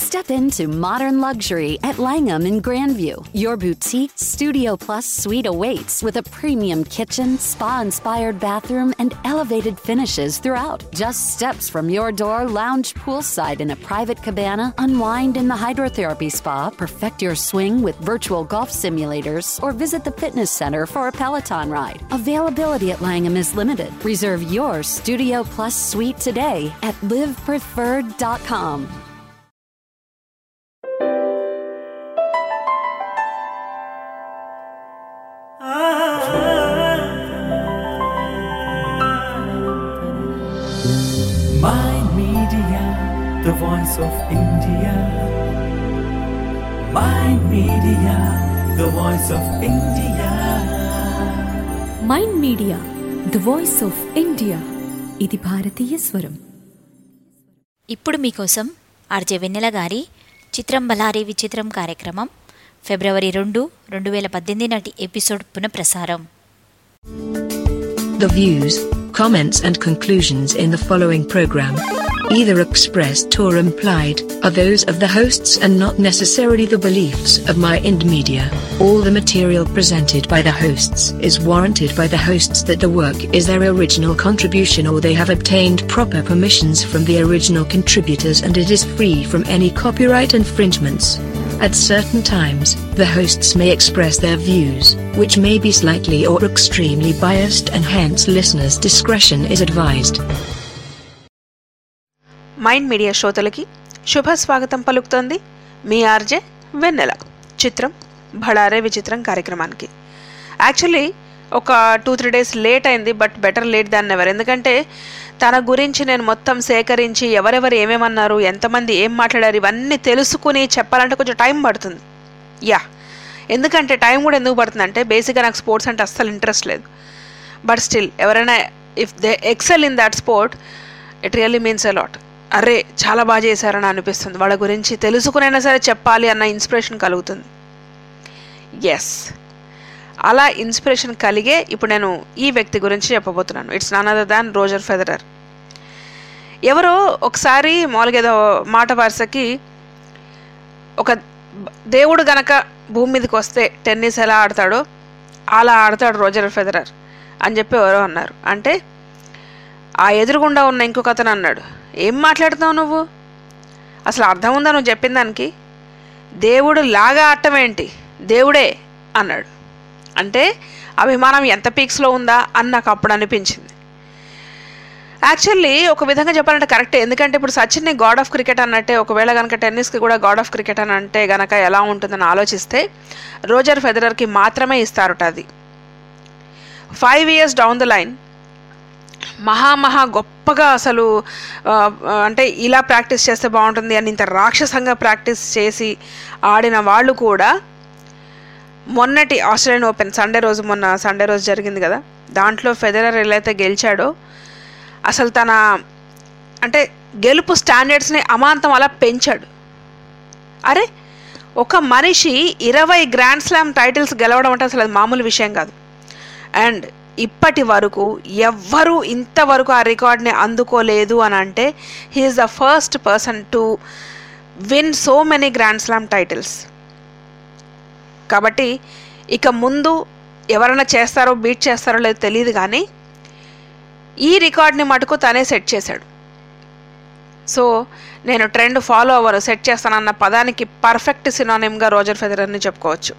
Step into modern luxury at Langham in Grandview. Your boutique Studio Plus suite awaits with a premium kitchen, spa inspired bathroom, and elevated finishes throughout. Just steps from your door, lounge poolside in a private cabana, unwind in the hydrotherapy spa, perfect your swing with virtual golf simulators, or visit the fitness center for a Peloton ride. Availability at Langham is limited. Reserve your Studio Plus suite today at livepreferred.com. My Media, the voice of India. My Media, the voice of India. Mind Media the voice of India ఇది భారతీయ స్వరం ఇప్పుడు మీకోసం RJ వెన్నెల గారి చిత్రం బలారి విచిత్రం కార్యక్రమం ఫిబ్రవరి రెండు రెండు వేల పద్దెనిమిది నాటి ఎపిసోడ్ పునఃప్రసారం The views, comments, and conclusions in the following program, either expressed or implied, are those of the hosts and not necessarily the beliefs of My Ind Media. All the material presented by the hosts is warranted by the hosts that the work is their original contribution or they have obtained proper permissions from the original contributors and it is free from any copyright infringements. At certain times, the hosts may express their views, which may be slightly or extremely biased, and hence listeners' discretion is advised. Mind Media శ్రోతలకి శుభ స్వాగతం పలుకుతోంది మీ RJ వెన్నెల చిత్రం భడారే విచిత్రం కార్యక్రమానికి actually ఒక two three days late అయింది but better late than ever ఎందుకంటే తన గురించి నేను మొత్తం సేకరించి ఎవరెవరు ఏమేమన్నారు ఎంతమంది ఏం మాట్లాడారు ఇవన్నీ తెలుసుకుని చెప్పాలంటే కొంచెం టైం పడుతుంది యా ఎందుకంటే టైం కూడా ఎందుకు పడుతుంది అంటే బేసిక్గా నాకు స్పోర్ట్స్ అంటే అస్సలు ఇంట్రెస్ట్ లేదు బట్ స్టిల్ ఎవరైనా if they excel in that sport it really means a lot అరే చాలా బాగా చేశారని అనిపిస్తుంది వాళ్ళ గురించి తెలుసుకునైనా సరే చెప్పాలి అన్న ఇన్స్పిరేషన్ కలుగుతుంది ఎస్ అలా ఇన్స్పిరేషన్ కలిగే ఇప్పుడు నేను ఈ వ్యక్తి గురించి చెప్పబోతున్నాను it's none other than Roger Federer ఎవరో ఒకసారి మామూలుగా ఏదో మాట వరుసకి ఒక దేవుడు గనక భూమి మీదకి వస్తే టెన్నిస్ ఎలా ఆడతాడో అలా ఆడతాడు రోజర్ ఫెదరర్ అని చెప్పి ఎవరో అన్నారు అంటే ఆ ఎదురుగుండా ఉన్న ఇంకొక అతను అన్నాడు ఏం మాట్లాడుతావు నువ్వు అసలు అర్థం ఉందా నువ్వు చెప్పిన దానికి దేవుడు లాగా ఆడటం ఏంటి దేవుడే అన్నాడు అంటే అభిమానం ఎంత పీక్స్లో ఉందా అని నాకు అప్పుడు అనిపించింది యాక్చువల్లీ ఒక విధంగా చెప్పాలంటే కరెక్టే ఎందుకంటే ఇప్పుడు సచిన్ని గాడ్ ఆఫ్ క్రికెట్ అన్నట్టే ఒకవేళ కనుక టెన్నిస్కి కూడా గాడ్ ఆఫ్ క్రికెట్ అని అంటే గనక ఎలా ఉంటుందని ఆలోచిస్తే రోజర్ ఫెదరర్కి మాత్రమే ఇస్తారట అది five years down the line మహా మహా గొప్పగా అసలు ఆ, ఆ, అంటే ఇలా ప్రాక్టీస్ చేస్తే బాగుంటుంది అని ఇంత రాక్షసంగా ప్రాక్టీస్ చేసి ఆడిన వాళ్ళు కూడా మొన్నటి ఆస్ట్రేలియన్ ఓపెన్ సండే రోజు మొన్న సండే రోజు జరిగింది కదా దాంట్లో ఫెదరర్ ఎలా అయితే గెలిచాడో అసలు తన అంటే గెలుపు స్టాండర్డ్స్ని అమాంతం అలా పెంచాడు అరే ఒక మనిషి ఇరవై గ్రాండ్ స్లామ్ టైటిల్స్ గెలవడం అంటే అసలు అది మామూలు విషయం కాదు అండ్ ఇప్పటి వరకు ఎవ్వరూ ఇంతవరకు ఆ రికార్డ్ని అందుకోలేదు అని అంటే he's the first person to win so many grand slam titles కాబట్టి ఇక ముందు ఎవరైనా చేస్తారో బీట్ చేస్తారో లేదో తెలియదు కానీ ఈ రికార్డ్ని మటుకు తనే సెట్ చేశాడు సో నేను ట్రెండ్ ఫాలో అవ్వను సెట్ చేస్తానన్న పదానికి పర్ఫెక్ట్ సినానిమ్గా రోజర్ ఫెదరర్ని చెప్పుకోవచ్చు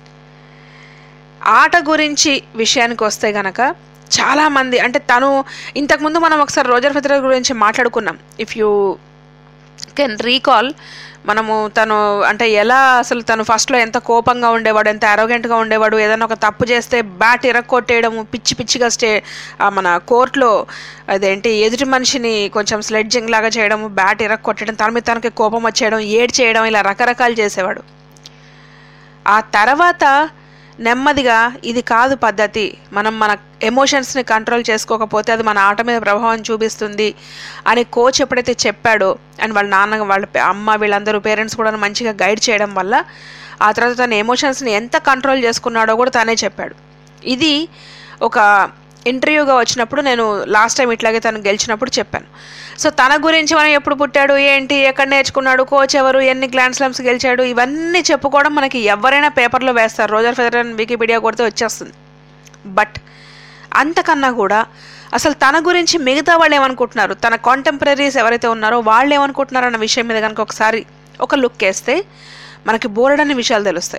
ఆట గురించి విషయానికి వస్తే గనక చాలామంది అంటే తను ఇంతకుముందు మనం ఒకసారి రోజర్ ఫెదరర్ గురించి మాట్లాడుకున్నాం ఇఫ్ యూ కెన్ రీకాల్ మనము తను అంటే ఎలా అసలు తను ఫస్ట్లో ఎంత కోపంగా ఉండేవాడు ఎంత అరోగెంట్గా ఉండేవాడు ఏదైనా ఒక తప్పు చేస్తే బ్యాట్ ఇరక్కొట్టేయడము పిచ్చి పిచ్చిగా స్టే ఆ మన కోర్టులో అదేంటి ఎదుటి మనిషిని కొంచెం స్లెడ్జింగ్ లాగా చేయడము బ్యాట్ ఇరక్కొట్టడం తన మీద తనకి కోపం వచ్చేయడం ఏడ్ చేయడం ఇలా రకరకాలు చేసేవాడు ఆ తర్వాత నెమ్మదిగా ఇది కాదు పద్ధతి మనం మన ఎమోషన్స్ని కంట్రోల్ చేసుకోకపోతే అది మన ఆట మీద ప్రభావం చూపిస్తుంది అని కోచ్ ఎప్పుడైతే చెప్పాడో అండ్ వాళ్ళ నాన్న వాళ్ళ పే- అమ్మ వీళ్ళందరూ పేరెంట్స్ కూడా మంచిగా గైడ్ చేయడం వల్ల ఆ తర్వాత తన ఎమోషన్స్ని ఎంత కంట్రోల్ చేసుకున్నాడో కూడా తనే చెప్పాడు ఇది ఒక ఇంటర్వ్యూగా వచ్చినప్పుడు నేను లాస్ట్ టైం ఇట్లాగే తను గెలిచినప్పుడు చెప్పాను సో తన గురించి మనం ఎప్పుడు పుట్టాడు ఏంటి ఎక్కడ నేర్చుకున్నాడు కోచ్ ఎవరు ఎన్ని గ్లాండ్ స్లమ్స్ గెలిచాడు ఇవన్నీ చెప్పుకోవడం మనకి ఎవరైనా పేపర్లో వేస్తారు రోజర్ ఫెదరర్ అని వికీపీడియా కొడితే వచ్చేస్తుంది బట్ అంతకన్నా కూడా అసలు తన గురించి మిగతా వాళ్ళు ఏమనుకుంటున్నారు తన కాంటెంపరీస్ ఎవరైతే ఉన్నారో వాళ్ళు ఏమనుకుంటున్నారు అన్న విషయం మీద కనుక ఒకసారి ఒక లుక్ వేస్తే మనకి బోలెడన్ని విషయాలు తెలుస్తాయి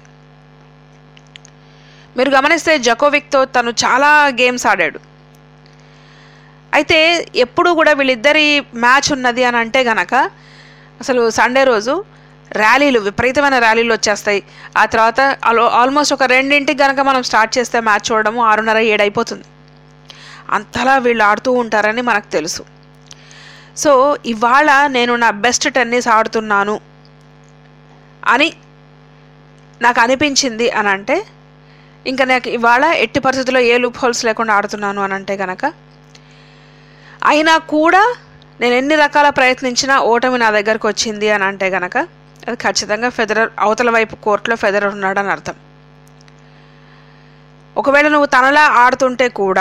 మీరు గమనిస్తే జకోవిక్తో తను చాలా గేమ్స్ ఆడాడు అయితే ఎప్పుడు కూడా వీళ్ళిద్దరి మ్యాచ్ ఉన్నది అని అంటే గనక అసలు సండే రోజు ర్యాలీలు విపరీతమైన ర్యాలీలు వచ్చేస్తాయి ఆ తర్వాత ఆల్- ఆల్మోస్ట్ ఒక రెండింటికి గనక మనం స్టార్ట్ చేస్తే మ్యాచ్ చూడడము ఆరున్నర ఏడు అయిపోతుంది అంతలా వీళ్ళు ఆడుతూ ఉంటారని మనకు తెలుసు సో ఇవాళ నేను నా బెస్ట్ టెన్నిస్ ఆడుతున్నాను అని నాకు అనిపించింది అని అంటే ఇంకా నాకు ఇవాళ ఎట్టి పరిస్థితుల్లో ఏ లూప్ హోల్స్ లేకుండా ఆడుతున్నాను అని అంటే గనక అయినా కూడా నేను ఎన్ని రకాల ప్రయత్నించినా ఓటమి నా దగ్గరకు వచ్చింది అని అంటే గనక అది ఖచ్చితంగా ఫెదరర్ అవతల వైపు కోర్టులో ఫెదరర్ ఉన్నాడని అర్థం ఒకవేళ నువ్వు తనలా ఆడుతుంటే కూడా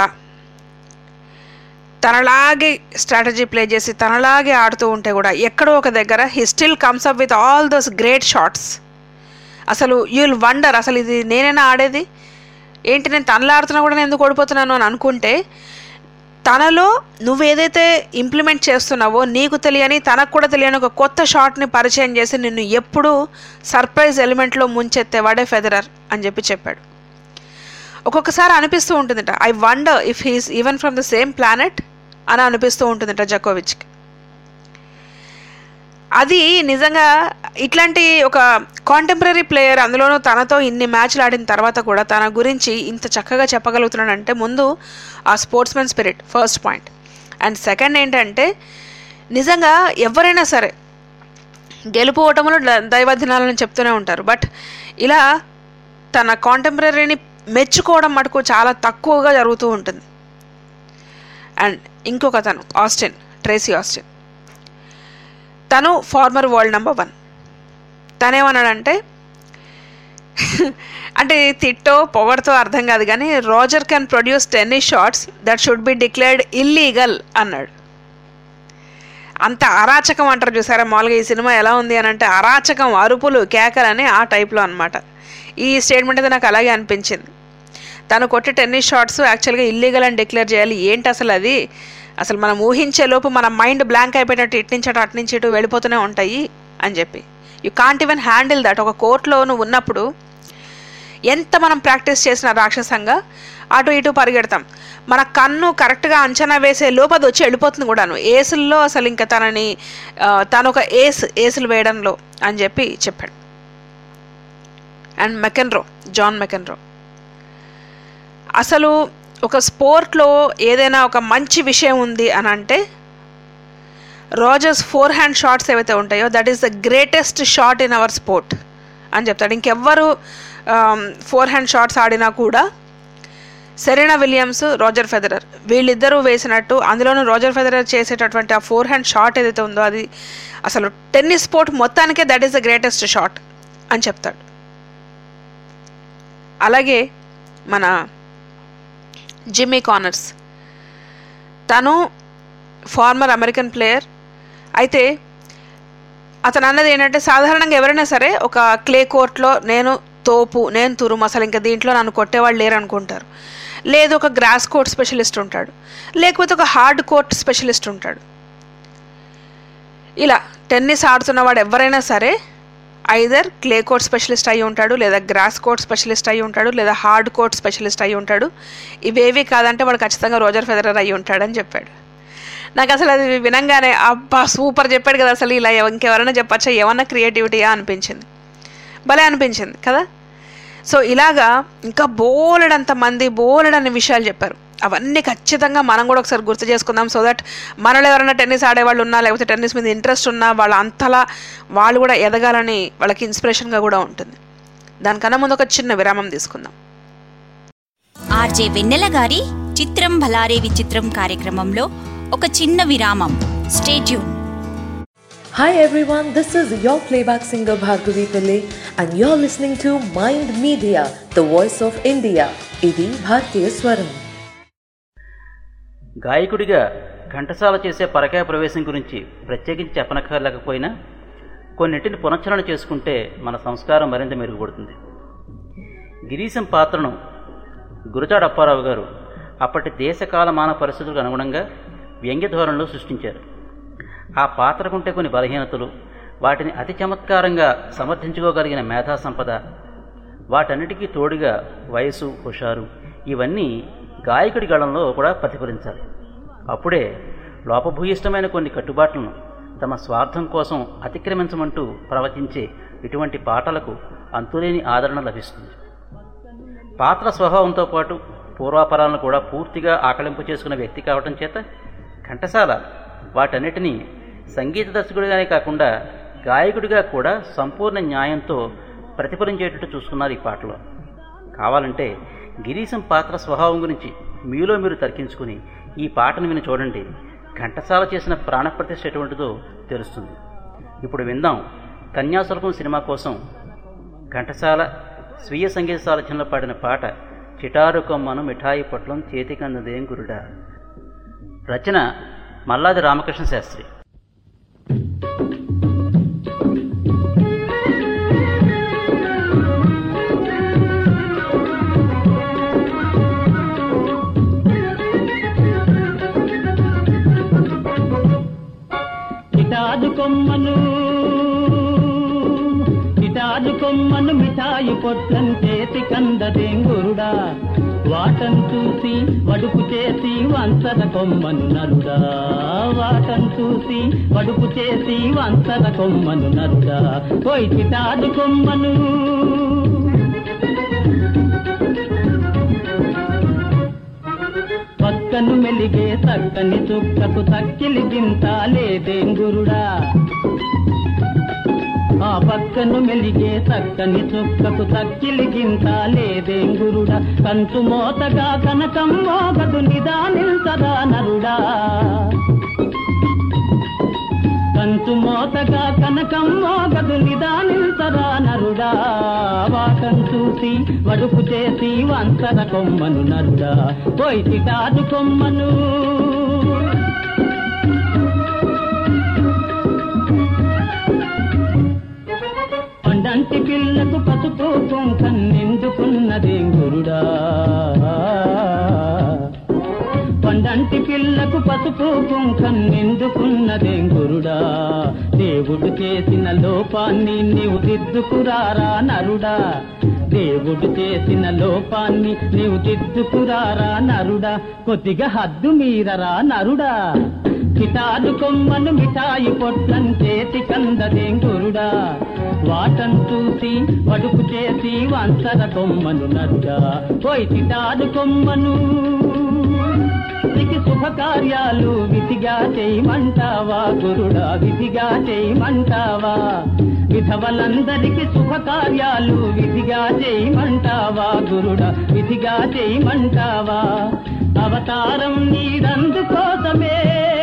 తనలాగే స్ట్రాటజీ ప్లే చేసి తనలాగే ఆడుతూ ఉంటే కూడా ఎక్కడో ఒక దగ్గర he still comes up with all those great shots అసలు యూల్ వండర్ అసలు ఇది నేనైనా ఆడేది ఏంటి నేను తనలో ఆడుతున్నా కూడా నేను ఎందుకు ఓడిపోతున్నాను అని అనుకుంటే తనలో నువ్వు ఏదైతే ఇంప్లిమెంట్ చేస్తున్నావో నీకు తెలియని తనకు కూడా తెలియని ఒక కొత్త షాట్ని పరిచయం చేసి నిన్ను ఎప్పుడూ సర్ప్రైజ్ ఎలిమెంట్లో ముంచెత్తేవాడే ఫెదరర్ అని చెప్పి చెప్పాడు ఒక్కొక్కసారి అనిపిస్తూ ఉంటుందట I wonder if he's even from the same planet అని అనిపిస్తూ ఉంటుందట జకోవిచ్కి అది నిజంగా ఇట్లాంటి ఒక కాంటెంపరీ ప్లేయర్ అందులోనూ తనతో ఇన్ని మ్యాచ్లు ఆడిన తర్వాత కూడా తన గురించి ఇంత చక్కగా చెప్పగలుగుతున్నాడంటే ముందు ఆ sportsmen spirit first point and second ఏంటంటే నిజంగా ఎవరైనా సరే గెలుపు ఓటములు ద- దైవదినాలని చెప్తూనే ఉంటారు బట్ ఇలా తన కాంటెంపరీని మెచ్చుకోవడం మటుకు చాలా తక్కువగా జరుగుతూ ఉంటుంది అండ్ ఇంకొక తను ఆస్టిన్ ట్రేసీ ఆస్టిన్ తను ఫార్మర్ వరల్డ్ నెంబర్ వన్ తనేమన్నాడంటే అంటే తిట్టో పొగడతో అర్థం కాదు కానీ Roger can produce tennis shots that should be declared illegal అన్నాడు అంత అరాచకం అంటారు చూసారా మామూలుగా ఈ సినిమా ఎలా ఉంది అని అంటే అరాచకం అరుపులు కేకలని ఆ టైప్లో అనమాట ఈ స్టేట్మెంట్ అయితే నాకు అలాగే అనిపించింది తను కొట్టే టెన్నిస్ షాట్స్ యాక్చువల్గా ఇల్లీగల్ అని డిక్లేర్ చేయాలి ఏంటి అసలు అది అసలు మనం ఊహించే లోపు మన మైండ్ బ్లాంక్ అయిపోయినట్టు ఇటు నుంచి అటు అటు నుంచి ఇటు వెళ్ళిపోతూనే ఉంటాయి అని చెప్పి you can't even handle that ఒక కోర్టులో నువ్వు ఉన్నప్పుడు ఎంత మనం ప్రాక్టీస్ చేసిన రాక్షసంగా అటు ఇటు పరిగెడతాం మన కన్ను కరెక్ట్గా అంచనా వేసే లోపు అది వచ్చి వెళ్ళిపోతుంది కూడాను ఏసుల్లో అసలు ఇంకా తనని ఆ, తను ఒక ఏస్ ఏసులు వేయడంలో అని చెప్పి చెప్పాడు అండ్ మెకెన్రో జాన్ మెకెన్రో అసలు ఒక స్పోర్ట్లో ఏదైనా ఒక మంచి విషయం ఉంది అని అంటే రోజర్స్ ఫోర్ హ్యాండ్ షాట్స్ ఏవైతే ఉంటాయో that is the greatest shot in our sport అని చెప్తాడు ఇంకెవ్వరు ఫోర్ హ్యాండ్ షాట్స్ ఆడినా కూడా సెరీనా విలియమ్స్ రోజర్ ఫెదరర్ వీళ్ళిద్దరూ వేసినట్టు అందులోనూ రోజర్ ఫెదరర్ చేసేటటువంటి ఆ ఫోర్ హ్యాండ్ షాట్ ఏదైతే ఉందో అది అసలు టెన్నిస్ స్పోర్ట్ మొత్తానికే that is the greatest shot అని చెప్తాడు అలాగే మన జిమ్మీ కానర్స్ తను ఫార్మర్ అమెరికన్ ప్లేయర్ అయితే అతను అన్నది ఏంటంటే సాధారణంగా ఎవరైనా సరే ఒక క్లే కోర్ట్లో నేను తోపు నేను తురుము అసలు ఇంకా దీంట్లో నన్ను కొట్టేవాళ్ళు లేరు అనుకుంటారు లేదు ఒక గ్రాస్ కోర్ట్ స్పెషలిస్ట్ ఉంటాడు లేకపోతే ఒక హార్డ్ కోర్ట్ స్పెషలిస్ట్ ఉంటాడు ఇలా టెన్నిస్ ఆడుతున్నవాడు ఎవరైనా సరే ఐదర్ క్లే కోర్ట్ స్పెషలిస్ట్ అయి ఉంటాడు లేదా గ్రాస్ కోర్ట్ స్పెషలిస్ట్ అయి ఉంటాడు లేదా హార్డ్ కోర్ట్ స్పెషలిస్ట్ అయి ఉంటాడు ఇవేవి కాదంటే వాడు ఖచ్చితంగా రోజర్ ఫెదరర్ అయి ఉంటాడని చెప్పాడు నాకు అసలు అది వినంగానే అబ్బా సూపర్ చెప్పాడు కదా అసలు ఇలా ఎవ- ఇంకెవరైనా చెప్పచ్చా ఏమన్నా క్రియేటివిటీయా అనిపించింది భలే అనిపించింది కదా సో ఇలాగా ఇంకా బోలెడంత మంది బోలెడన్ని విషయాలు చెప్పారు అవన్నీ ఖచ్చితంగా మనం కూడా ఒకసారి గుర్తు చేసుకుందాం సో దట్ మనలో ఎవరైనా టెన్నిస్ ఆడేవాళ్ళు ఉన్నా లేకపోతే టెన్నిస్ మీద ఇంట్రెస్ట్ ఉన్నా వాళ్ళ అంతలా వాళ్ళు కూడా ఎదగాలని వాళ్ళకి ఇన్స్పిరేషన్గా కూడా ఉంటుంది దానికన్నా ముందు ఒక చిన్న విరామం తీసుకుందాం ఆర్జే వెన్నెల గారి చిత్రం భలారే విచిత్రం కార్యక్రమంలో ఒక చిన్న విరామం stay tuned Hi everyone, this is your playback singer Bhargavi Pillai and you're listening to Mind Media, the voice of India. Idi Bhartiya Swaram. గాయకుడిగా ఘంటసాల చేసే పరకాయ ప్రవేశం గురించి ప్రత్యేకించి చెప్పనక్కర్లేకపోయినా కొన్నింటిని పునశ్చరణ చేసుకుంటే మన సంస్కారం మరింత మెరుగుపడుతుంది గిరీశం పాత్రను గురజాడ అప్పారావు గారు అప్పటి దేశకాలమాన పరిస్థితులకు అనుగుణంగా వ్యంగ్య ధోరణిలో సృష్టించారు ఆ పాత్రకుంటే కొన్ని బలహీనతలు వాటిని అతి చమత్కారంగా సమర్థించుకోగలిగిన మేధా సంపద వాటన్నిటికీ తోడుగా వయసు హుషారు ఇవన్నీ గాయకుడి గళంలో కూడా ప్రతిఫలించాలి అప్పుడే లోపభూయిష్టమైన కొన్ని కట్టుబాట్లను తమ స్వార్థం కోసం అతిక్రమించమంటూ ప్రవచించే ఇటువంటి పాటలకు అంతులేని ఆదరణ లభిస్తుంది పాత్ర స్వభావంతో పాటు పూర్వాపరాలను కూడా పూర్తిగా ఆకలింపు చేసుకున్న వ్యక్తి కావటం చేత ఘంటసాల వాటన్నిటినీ సంగీత దర్శకుడిగానే కాకుండా గాయకుడిగా కూడా సంపూర్ణ న్యాయంతో ప్రతిఫలించేటట్టు చూసుకున్నారు ఈ పాటలో కావాలంటే గిరీశం పాత్ర స్వభావం గురించి మీలో మీరు తర్కించుకుని ఈ పాటను విని చూడండి ఘంటసాల చేసిన ప్రాణప్రతిష్ఠ ఎటువంటిదో తెలుస్తుంది ఇప్పుడు విందాం కన్యాశుల్కం సినిమా కోసం ఘంటసాల స్వీయ సంగీత సారథ్యంలో పాడిన పాట చిటారు కొమ్మను మిఠాయి పొట్లం చేతికందదేం గురుడా రచన మల్లాది రామకృష్ణ శాస్త్రి కిటాదు కొమ్మను కిటాదు కొమ్మను మిఠాయి పొట్లం చేతి కందదేంగురుడా వాటం చూసి వడుపు చేసి వంచర కొమ్మను నరుడా వాటం చూసి వడుపు చేసి వంచర కొమ్మను నరుడా పోయి కిటాదు కొమ్మను పక్కను మెలిగే చక్కని చుక్కకు తక్కిలి గింత లేదేంగురుడా ఆ పక్కను మెలిగే చక్కని చుక్కకు తక్కిలి గింత లేదేంగురుడా కంచు మోతగా కనకం మోగదు నిదానిల్సదా నరుడా కంచు మోతగా కనకం మోగదు నిదానిల్సరా నరుడా వాటం చూసి వడుపు చేసి వంచర కొమ్మను నరుడా పోయి చిటాదు కొమ్మను పండంటి పిల్లకు పసుపు కుంకన్నెందుకున్నదే గురుడా పండంటి పిల్లకు పసుపు కుంకన్నెందుకున్నదే గురుడా దేవుడు చేసిన లోపాన్ని నీవు దిద్దుకురారా నరుడా దేవుడు చేసిన లోపాన్ని నీవు దిద్దుకురారా నరుడా కొద్దిగా హద్దు మీరరా నరుడా కిటాదు కొమ్మను మిఠాయి పొట్లం చేతి కందదేం గురుడా వాటం చూసి వడుపు చేసి వంచర కొమ్మను నరుడా పోయి కిటాదు కొమ్మను నీకు శుభకార్యాలు విధిగా చేయమంటావా గురుడా విధిగా చేయమంటావా విధవలందరికి శుభకార్యాలు విధిగా చేయమంటావా గురుడా విధిగా చేయమంటావా అవతారం నీదందుకోసమే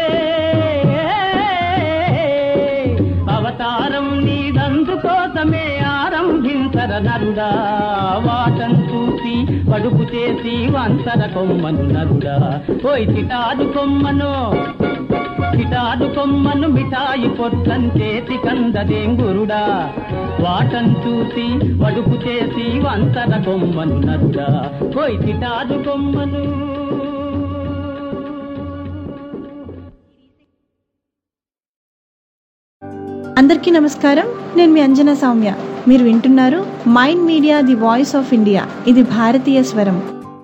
అవతారం నీదందుకోసమే ఆరంభించర నరుడా వాటం చూసి పడుపు చేసి వంచర కొమ్మను నరుడా పోయి చిటాదు కొమ్మను చిటాదు కొమ్మను మిఠాయి పొట్లం చేతి కందదేం గురుడా వాటం చూసి వడుపు చేసి వంచర కొమ్మను నరుడా పోయి చిటాదు కొమ్మను అందరికీ నమస్కారం నేను మీ అంజనా సౌమ్య మీరు వింటున్నారు Mind Media the voice of India ఇది భారతీయ స్వరం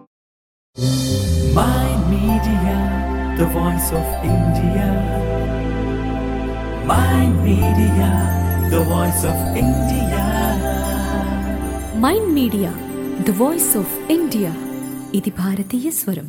Mind Media, the voice of India. Mind Media, the voice of India. Mind Media the voice of India ఇది భారతీయ స్వరం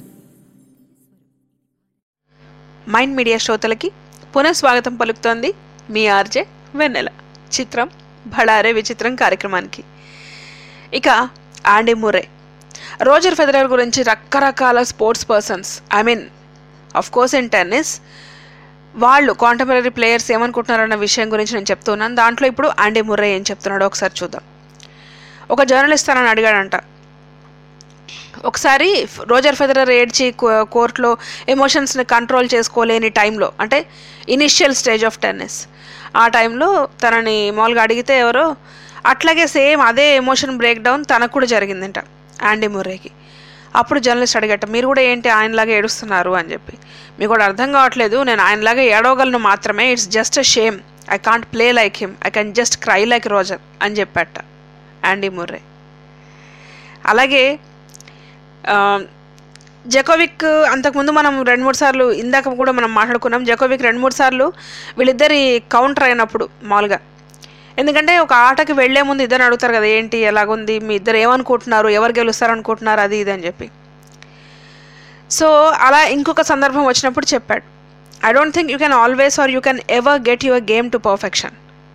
మైండ్ మీడియా శ్రోతలకి పునఃస్వాగతం పలుకుతోంది మీ ఆర్జే వెన్నెల చిత్రం భళారే విచిత్రం కార్యక్రమానికి ఇక ఆండీ మురే రోజర్ ఫెదరర్ గురించి రకరకాల sports persons I mean of course in tennis వాళ్ళు కాంటెంపరీ ప్లేయర్స్ ఏమనుకుంటున్నారన్న విషయం గురించి నేను చెప్తున్నాను దాంట్లో ఇప్పుడు ఆండీ ముర్రే ఏం చెప్తున్నాడో ఒకసారి చూద్దాం ఒక జర్నలిస్ట్ తనని అడిగాడంట ఒకసారి రోజర్ ఫెదరర్ ఏడ్చి కో- కోర్టులో ఎమోషన్స్ని కంట్రోల్ చేసుకోలేని టైంలో అంటే ఇనిషియల్ స్టేజ్ ఆఫ్ టెన్నిస్ ఆ టైంలో తనని మామూలుగా అడిగితే ఎవరో అట్లాగే సేమ్ అదే ఎమోషన్ బ్రేక్ డౌన్ తనకు కూడా జరిగిందంట యాండీ ముర్రేకి అప్పుడు జర్నలిస్ట్ అడిగట మీరు కూడా ఏంటి ఆయనలాగా ఏడుస్తున్నారు అని చెప్పి మీకు కూడా అర్థం కావట్లేదు నేను ఆయనలాగా ఏడవగలను మాత్రమే it's just a shame I can't play like him I can just cry like Roger అని చెప్పాట యాండీ ముర్రే అలాగే ఆ, జకోవిక్ అంతకుముందు మనం రెండు మూడు సార్లు ఇందాక కూడా మనం మాట్లాడుకున్నాం జకోవిక్ రెండు మూడు సార్లు వీళ్ళిద్దరి కౌంటర్ అయినప్పుడు మామూలుగా ఎందుకంటే ఒక ఆటకి వెళ్లే ముందు ఇద్దరు అడుగుతారు కదా ఏంటి ఎలాగుంది మీ ఇద్దరు ఏమనుకుంటున్నారు ఎవరు గెలుస్తారు అనుకుంటున్నారు అది ఇది అని చెప్పి సో అలా ఇంకొక సందర్భం వచ్చినప్పుడు చెప్పాడు I don't think you can always or you can ever get your game to perfection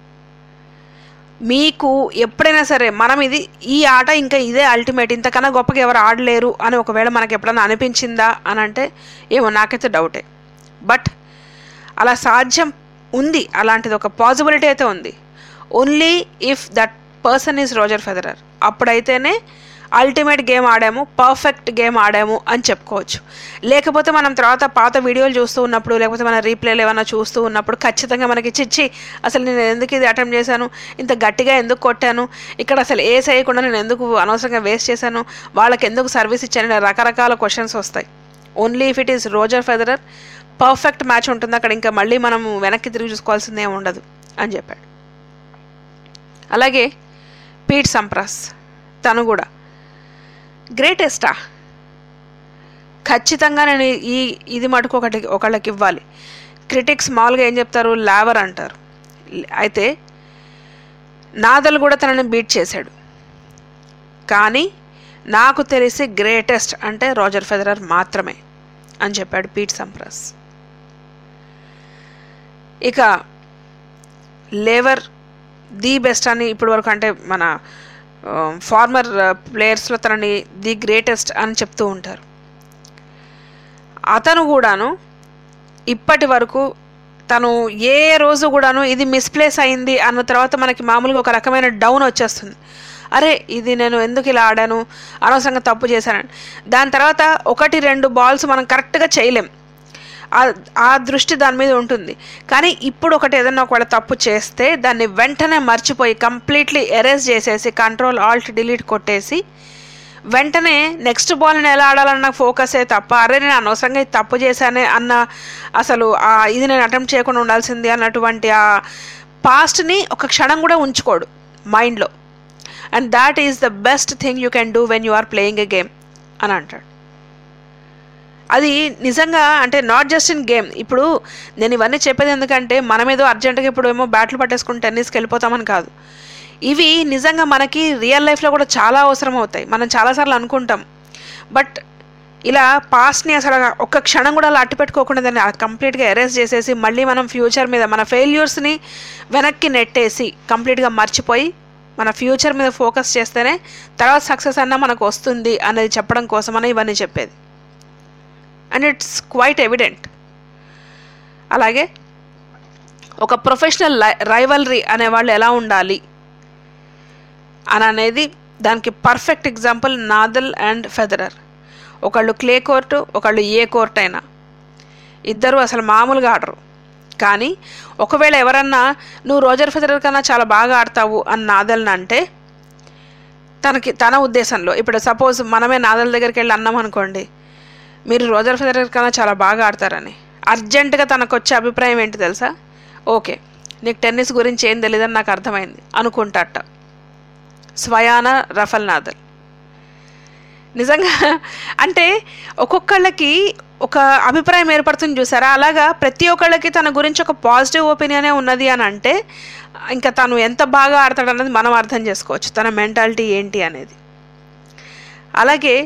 మీకు ఎప్పుడైనా సరే మనం ఇది ఈ ఆట ఇంకా ఇదే అల్టిమేట్ ఇంతకన్నా గొప్పగా ఎవరు ఆడలేరు అని ఒకవేళ మనకి ఎప్పుడైనా అనిపించిందా అని అంటే ఏమో నాకైతే డౌటే బట్ అలా సాధ్యం ఉంది అలాంటిది ఒక పాసిబిలిటీ అయితే ఉంది only if that person is Roger Federer అప్పుడైతేనే అల్టిమేట్ గేమ్ ఆడాము పర్ఫెక్ట్ గేమ్ ఆడాము అని చెప్పుకోవచ్చు లేకపోతే మనం తర్వాత పాత వీడియోలు చూస్తూ ఉన్నప్పుడు లేకపోతే మన రీప్లేలు ఏమైనా చూస్తూ ఉన్నప్పుడు ఖచ్చితంగా మనకి చిచ్చి అసలు నేను ఎందుకు ఇది అటెంప్ట్ చేశాను ఇంత గట్టిగా ఎందుకు కొట్టాను ఇక్కడ అసలు ఏ చేయకుండా నేను ఎందుకు అనవసరంగా వేస్ట్ చేశాను వాళ్ళకి ఎందుకు సర్వీస్ ఇచ్చాను ఇలా రకరకాల క్వశ్చన్స్ వస్తాయి only if it is Roger Federer perfect match ఉంటుంది అక్కడ ఇంకా మళ్ళీ మనం వెనక్కి తిరిగి చూసుకోవాల్సిందే ఏమి ఉండదు అని చెప్పాడు అలాగే పీట్ సంప్రాస్ తను కూడా గ్రేటెస్టా ఖచ్చితంగా నేను ఈ ఇది మటుకు ఒకటి ఒకళ్ళకి ఇవ్వాలి క్రిటిక్స్ మామూలుగా ఏం చెప్తారు లావర్ అంటారు అయితే నాదల్ కూడా తనని బీట్ చేశాడు కానీ నాకు తెలిసి గ్రేటెస్ట్ అంటే రోజర్ ఫెదరర్ మాత్రమే అని చెప్పాడు పీట్ సంప్రాస్ ఇక లేవర్ ది బెస్ట్ అని ఇప్పటి వరకు అంటే మన ఫార్మర్ ప్లేయర్స్లో తనని ది గ్రేటెస్ట్ అని చెప్తూ ఉంటారు అతను కూడాను ఇప్పటి వరకు తను ఏ రోజు కూడాను ఇది మిస్ప్లేస్ అయింది అన్న తర్వాత మనకి మామూలుగా ఒక రకమైన డౌన్ వచ్చేస్తుంది అరే ఇది నేను ఎందుకు ఇలా ఆడాను అనవసరంగా తప్పు చేశానని దాని తర్వాత ఒకటి రెండు బాల్స్ మనం కరెక్ట్గా చేయలేం ఆ- ఆ దృష్టి దాని మీద ఉంటుంది కానీ ఇప్పుడు ఒకటి ఏదైనా ఒకవేళ తప్పు చేస్తే దాన్ని వెంటనే మర్చిపోయి కంప్లీట్లీ ఎరేజ్ చేసేసి కంట్రోల్ ఆల్ట్ డిలీట్ కొట్టేసి వెంటనే నెక్స్ట్ బాల్ని ఎలా ఆడాలన్న ఫోకసే తప్ప అరే నేను అనవసరంగా ఇది తప్పు చేశానే అన్న అసలు ఆ ఇది నేను అటెంప్ట్ చేయకుండా ఉండాల్సింది అన్నటువంటి ఆ పాస్ట్ని ఒక క్షణం కూడా ఉంచుకోడు మైండ్లో and that is the best thing you can do when you are playing a game అని అంటాడు అది నిజంగా అంటే నాట్ జస్ట్ ఇన్ గేమ్ ఇప్పుడు నేను ఇవన్నీ చెప్పేది ఎందుకంటే మనం ఏదో అర్జెంటుగా ఇప్పుడు ఏమో బ్యాట్లు పట్టేసుకుని టెన్నిస్కి వెళ్ళిపోతామని కాదు ఇవి నిజంగా మనకి రియల్ లైఫ్లో కూడా చాలా అవసరం అవుతాయి మనం చాలాసార్లు అనుకుంటాం బట్ ఇలా పాస్ట్ని అసలు ఒక్క క్షణం కూడా అలా అట్టు పెట్టుకోకుండా దాన్ని కంప్లీట్గా ఎరేస్ చేసేసి మళ్ళీ మనం ఫ్యూచర్ మీద మన ఫెయిల్యూర్స్ని వెనక్కి నెట్టేసి కంప్లీట్గా మర్చిపోయి మన ఫ్యూచర్ మీద ఫోకస్ చేస్తేనే తర్వాత సక్సెస్ అన్న మనకు వస్తుంది అనేది చెప్పడం కోసమని ఇవన్నీ చెప్పేది అండ్ ఇట్స్ క్వైట్ ఎవిడెంట్ అలాగే ఒక ప్రొఫెషనల్ రైవల్రీ అనేవాళ్ళు ఎలా ఉండాలి అని అనేది దానికి perfect example Nadal and Federer ఒకళ్ళు క్లే కోర్టు ఒకళ్ళు ఏ కోర్ట్ అయినా ఇద్దరు అసలు మామూలుగా ఆడరు కానీ ఒకవేళ ఎవరన్నా నువ్వు రోజర్ ఫెదరర్ కన్నా చాలా బాగా ఆడతావు అని నాదల్ని అంటే తనకి తన ఉద్దేశంలో ఇప్పుడు సపోజ్ మనమే నాదల్ దగ్గరికి వెళ్ళి అన్నాం అనుకోండి మీరు రోజర్ ఫెదరర్ కన్నా చాలా బాగా ఆడతారని అర్జెంటుగా తనకు వచ్చే అభిప్రాయం ఏంటి తెలుసా ఓకే నీకు టెన్నిస్ గురించి ఏం తెలియదని నాకు అర్థమైంది అనుకుంటాట స్వయాన రఫల్ నాదల్ నిజంగా అంటే ఒక్కొక్కళ్ళకి ఒక అభిప్రాయం ఏర్పడుతుంది చూసారా అలాగా ప్రతి ఒక్కళ్ళకి తన గురించి ఒక పాజిటివ్ ఒపీనియనే ఉన్నది అని అంటే ఇంకా తను ఎంత బాగా ఆడతాడు అన్నది మనం అర్థం చేసుకోవచ్చు తన మెంటాలిటీ ఏంటి అనేది అలాగే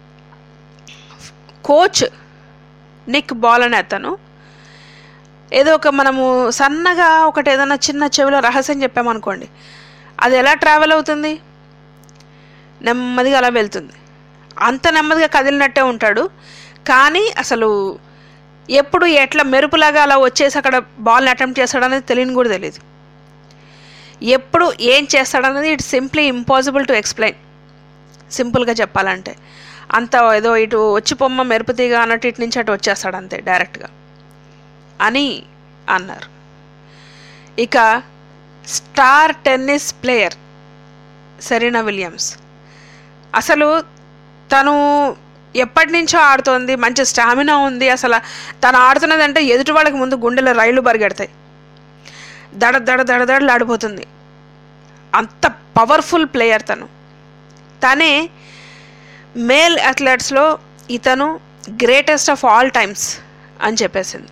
కోచ్ నిక్ బాల్ అనే అతను ఏదో ఒక మనము సన్నగా ఒకటి ఏదైనా చిన్న చెవిలో రహస్యం చెప్పామనుకోండి అది ఎలా ట్రావెల్ అవుతుంది నెమ్మదిగా అలా వెళ్తుంది అంత నెమ్మదిగా కదిలినట్టే ఉంటాడు కానీ అసలు ఎప్పుడు ఎట్లా మెరుపులాగా అలా వచ్చేసి అక్కడ బాల్ని అటెంప్ట్ చేస్తాడనేది తెలియని కూడా తెలియదు ఎప్పుడు ఏం చేస్తాడనేది it's simply impossible to explain సింపుల్గా చెప్పాలంటే అంత ఏదో ఇటు వచ్చి పొమ్మ మెరుపుతీగా అన్నట్టు ఇటు నుంచి అటు వచ్చేస్తాడు అంతే డైరెక్ట్గా అని అన్నారు ఇక star tennis player Serena Williams అసలు తను ఎప్పటి నుంచో ఆడుతోంది మంచి స్టామినా ఉంది అసలు తను ఆడుతున్నదంటే ఎదుటి వాళ్ళకి ముందు గుండెలో రైళ్లు పరిగెడతాయి దడ దడ దడ దడలు ఆడిపోతుంది అంత పవర్ఫుల్ ప్లేయర్ తను తనే మేల్ అథ్లెట్స్లో ఇతను గ్రేటెస్ట్ ఆఫ్ ఆల్ టైమ్స్ అని చెప్పేసింది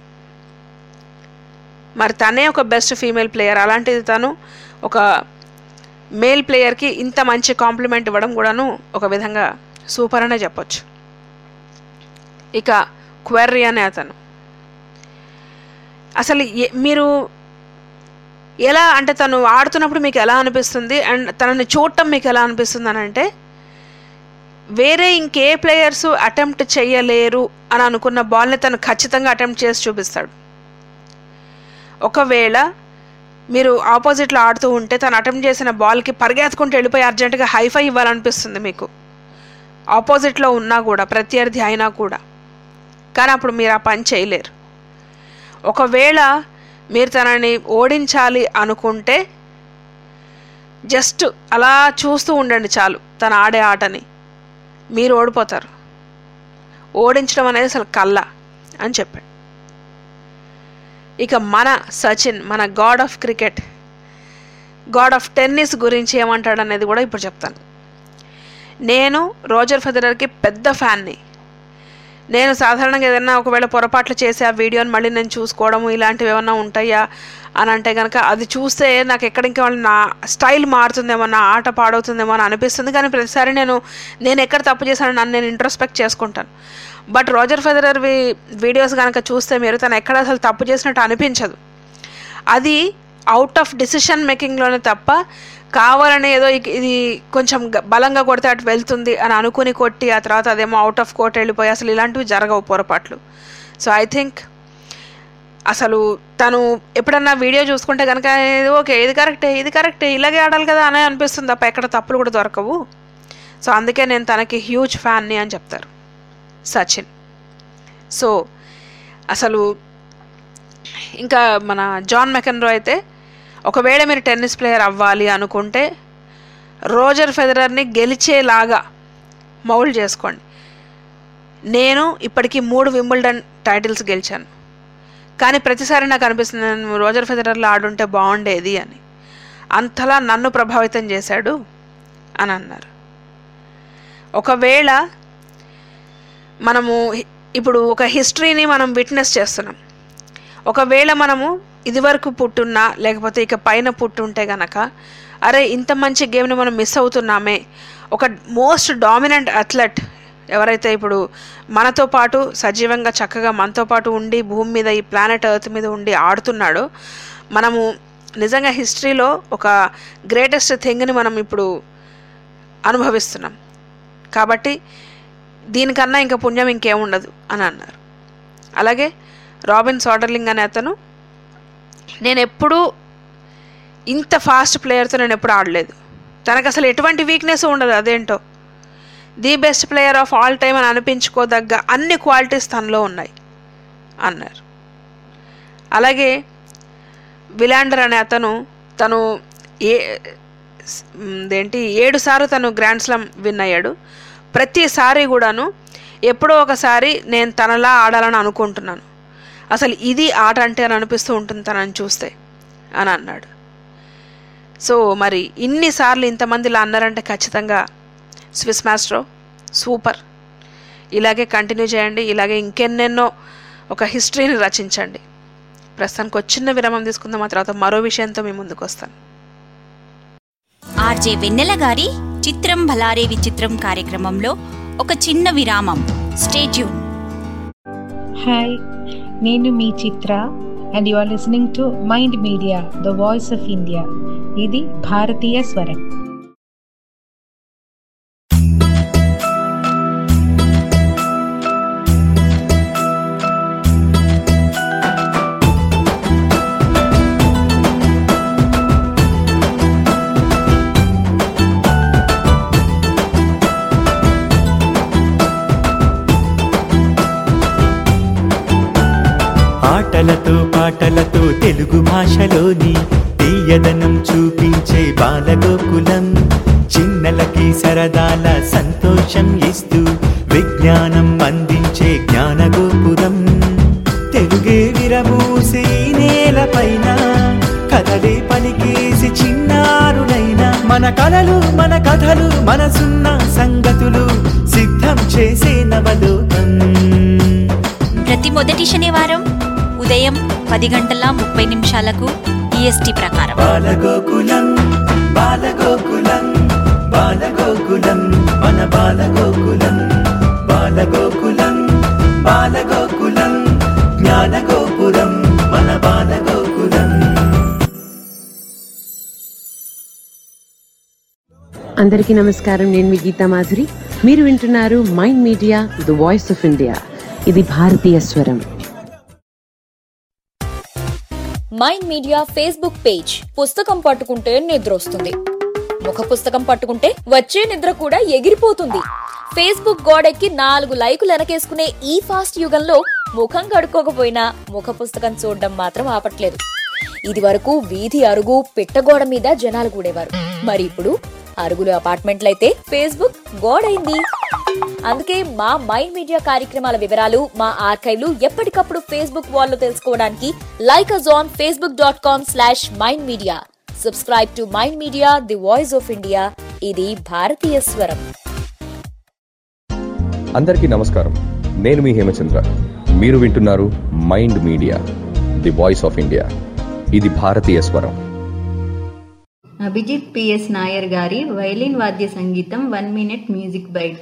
మరి తనే ఒక బెస్ట్ ఫీమేల్ ప్లేయర్ అలాంటిది తను ఒక మేల్ ప్లేయర్కి ఇంత మంచి కాంప్లిమెంట్ ఇవ్వడం కూడాను ఒక విధంగా సూపర్ అనే చెప్పొచ్చు ఇక క్వెర్రీ అనే అతను అసలు ఏ- మీరు ఎలా అంటే తను ఆడుతున్నప్పుడు మీకు ఎలా అనిపిస్తుంది అండ్ తనని చూడటం మీకు ఎలా అనిపిస్తుంది అని అంటే వేరే ఇంకే ప్లేయర్స్ అటెంప్ట్ చేయలేరు అని అనుకున్న బాల్ని తను ఖచ్చితంగా అటెంప్ట్ చేసి చూపిస్తాడు ఒకవేళ మీరు ఆపోజిట్లో ఆడుతూ ఉంటే తను అటెంప్ట్ చేసిన బాల్కి పరిగెత్తుకుంటూ వెళ్ళిపోయి అర్జెంటుగా హైఫై ఇవ్వాలనిపిస్తుంది మీకు ఆపోజిట్లో ఉన్నా కూడా ప్రత్యర్థి అయినా కూడా కానీ అప్పుడు మీరు ఆ పని చేయలేరు ఒకవేళ మీరు తనని ఓడించాలి అనుకుంటే జస్ట్ అలా చూస్తూ ఉండండి చాలు తను ఆడే ఆటని మీరు ఓడిపోతారు ఓడించడం అనేది అసలు కళ్ళ అని చెప్పాడు ఇక మన సచిన్ మన god of cricket god of tennis గురించి ఏమంటాడు అనేది కూడా ఇప్పుడు చెప్తాను నేను రోజర్ ఫెదరర్కి పెద్ద ఫ్యాన్ని నేను సాధారణంగా ఏదైనా ఒకవేళ పొరపాట్లు చేసి ఆ వీడియోని మళ్ళీ నేను చూసుకోవడము ఇలాంటివి ఏమన్నా ఉంటాయా అని అంటే కనుక అది చూస్తే నాకు ఎక్కడికి వాళ్ళు నా స్టైల్ మారుతుందేమో నా ఆట పాడవుతుందేమో అని అనిపిస్తుంది కానీ ప్రతిసారి నేను నేను ఎక్కడ తప్పు చేశాను నన్ను నేను ఇంట్రోస్పెక్ట్ చేసుకుంటాను బట్ రోజర్ ఫెదరర్ వీడియోస్ కనుక చూస్తే మీరు తను ఎక్కడ అసలు తప్పు చేసినట్టు అనిపించదు అది అవుట్ ఆఫ్ డిసిషన్ మేకింగ్లోనే తప్ప కావాలని ఏదో ఇ- ఇది కొంచెం గ- బలంగా కొడితే అటు వెళ్తుంది అని అనుకుని కొట్టి ఆ తర్వాత అదేమో అవుట్ ఆఫ్ కోర్ట్ వెళ్ళిపోయి అసలు ఇలాంటివి జరగవు పొరపాట్లు సో ఐ థింక్ అసలు తను ఎప్పుడన్నా వీడియో చూసుకుంటే కనుక ఇది ఓకే ఇది కరెక్టే ఇది కరెక్టే ఇలాగే ఆడాలి కదా అని అనిపిస్తుంది తప్ప ఎక్కడ తప్పులు కూడా దొరకవు సో అందుకే నేను తనకి హ్యూజ్ ఫ్యాన్ని అని చెప్తారు సచిన్ సో అసలు ఇంకా మన జాన్ మెకన్రో అయితే ఒకవేళ మీరు టెన్నిస్ ప్లేయర్ అవ్వాలి అనుకుంటే రోజర్ ఫెదరర్ని గెలిచేలాగా మౌల్డ్ చేసుకోండి నేను ఇప్పటికీ మూడు వింబుల్డన్ టైటిల్స్ గెలిచాను కానీ ప్రతిసారి నాకు అనిపిస్తుంది నేను రోజర్ ఫెదరర్లో ఆడుంటే బాగుండేది అని అంతలా నన్ను ప్రభావితం చేశాడు అని అన్నారు ఒకవేళ మనము హి- ఇప్పుడు ఒక హిస్టరీని మనం విట్నెస్ చేస్తున్నాం ఒకవేళ మనము ఇదివరకు పుట్టున్నా లేకపోతే ఇక పైన పుట్టుంటే గనక అరే ఇంత మంచి గేమ్ని మనం మిస్ అవుతున్నామే ఒక మోస్ట్ డామినెంట్ అథ్లెట్ ఎవరైతే ఇప్పుడు మనతో పాటు సజీవంగా చక్కగా మనతో పాటు ఉండి భూమి మీద ఈ ప్లానెట్ ఎర్త్ మీద ఉండి ఆడుతున్నాడో మనము నిజంగా హిస్టరీలో ఒక గ్రేటెస్ట్ థింగ్ని మనం ఇప్పుడు అనుభవిస్తున్నాం కాబట్టి దీనికన్నా ఇంకా పుణ్యం ఇంకేముండదు అని అన్నారు అలాగే రాబిన్ సోడర్లింగ్ అనే అతను నేను ఎప్పుడూ ఇంత ఫాస్ట్ ప్లేయర్తో నేను ఎప్పుడు ఆడలేదు తనకు అసలు ఎటువంటి వీక్నెస్ ఉండదు అదేంటో the best player of all time అని అనిపించుకోదగ్గ అన్ని క్వాలిటీస్ తనలో ఉన్నాయి అన్నారు అలాగే విలాండర్ అనే అతను తను ఏ స్- మ్, ఇదేంటి ఏడు సార్లు తను గ్రాండ్ స్లామ్ విన్ అయ్యాడు ప్రతిసారి కూడాను ఎప్పుడో ఒకసారి నేను తనలా ఆడాలని అనుకుంటున్నాను అసలు ఇది ఆట అంటే అని అనిపిస్తూ ఉంటుంది తనని చూస్తే అని అన్నాడు సో మరి ఇన్నిసార్లు ఇంతమంది ఇలా అన్నారంటే ఖచ్చితంగా స్విస్ మాస్ట్రో సూపర్ ఇలాగే కంటిన్యూ చేయండి ఇలాగే ఇంకెన్నెన్నో ఒక హిస్టరీని రచించండి ప్రస్తుతానికి ఒక చిన్న విరామం తీసుకుందాం ఆ తర్వాత మరో విషయంతో మీ ముందుకు వస్తాను ఆర్జే వెన్నెల గారి చిత్రం భలారే విచిత్రం కార్యక్రమంలో ఒక చిన్న విరామం స్టేట్యూన్ హాయ్ నేను మీ Chitra and you are listening to Mind Media the voice of India ఇది భారతీయ స్వరం ఆటలతో పాటలతో తెలుగు భాషలోని తీయదనం చూపించే బాలగోకులం చిన్నలకి సరదాల సంతోషం ఇస్తూ విజ్ఞానం అందించే జ్ఞానగోపురం తెలుగే విరమూసి ఈ నేలపైన కథలే పలికేసి చిన్నారులైన మన కలలు మన కథలు మనసున్న సంగతులు సిద్ధం చేసే నవలోకం ప్రతి మొదటి శనివారం ఉదయం పది గంటల ముప్పై నిమిషాలకు ఈఎస్టీ ప్రకారం బాలగోకులం బాలగోకులం బాలగోకులం మన బాలగోకులం బాలగోకులం బాలగోకులం జ్ఞానగోపురం మన బాలగోకులం అందరికీ నమస్కారం నేను మీ గీతా మాధురి మీరు వింటున్నారు Mind Media the voice of India ఇది భారతీయ స్వరం మైండ్ మీడియా ఫేస్బుక్ పేజ్ పుస్తకం పట్టుకుంటే నిద్ర వస్తుంది ముఖ పుస్తకం పట్టుకుంటే వచ్చే నిద్ర కూడా ఎగిరిపోతుంది ఫేస్బుక్ గోడెక్కి నాలుగు లైకులు వెనకేసుకునే ఈ ఫాస్ట్ యుగంలో ముఖం కడుక్కోకపోయినా ముఖ పుస్తకం చూడడం మాత్రం ఆపట్లేదు ఇది వరకు వీధి అరుగు పిట్టగోడ మీద జనాలు కూడేవారు మరి ఇప్పుడు అరుగులు అపార్ట్మెంట్లయితే ఫేస్బుక్ గోడైంది అందుకే మా మైండ్ మీడియా కార్యక్రమాల వివరాలు మా ఆర్కైవ్లు ఎప్పటికప్పుడు ఫేస్బుక్ వాల్లో తెలుసుకోవడానికి like us on Facebook dot com slash Mind Media subscribe to Mind Media the voice of India ఇది భారతీయ స్వరం అందరికీ నమస్కారం నేను మీ హేమచంద్ర మీరు వింటున్నారు Mind Media the voice of India ఇది భారతీయ స్వరం అభిజిత్ పిఎస్ నాయర్ గారి వైలిన్ వాద్య సంగీతం వన్ మినిట్ మ్యూజిక్ బైట్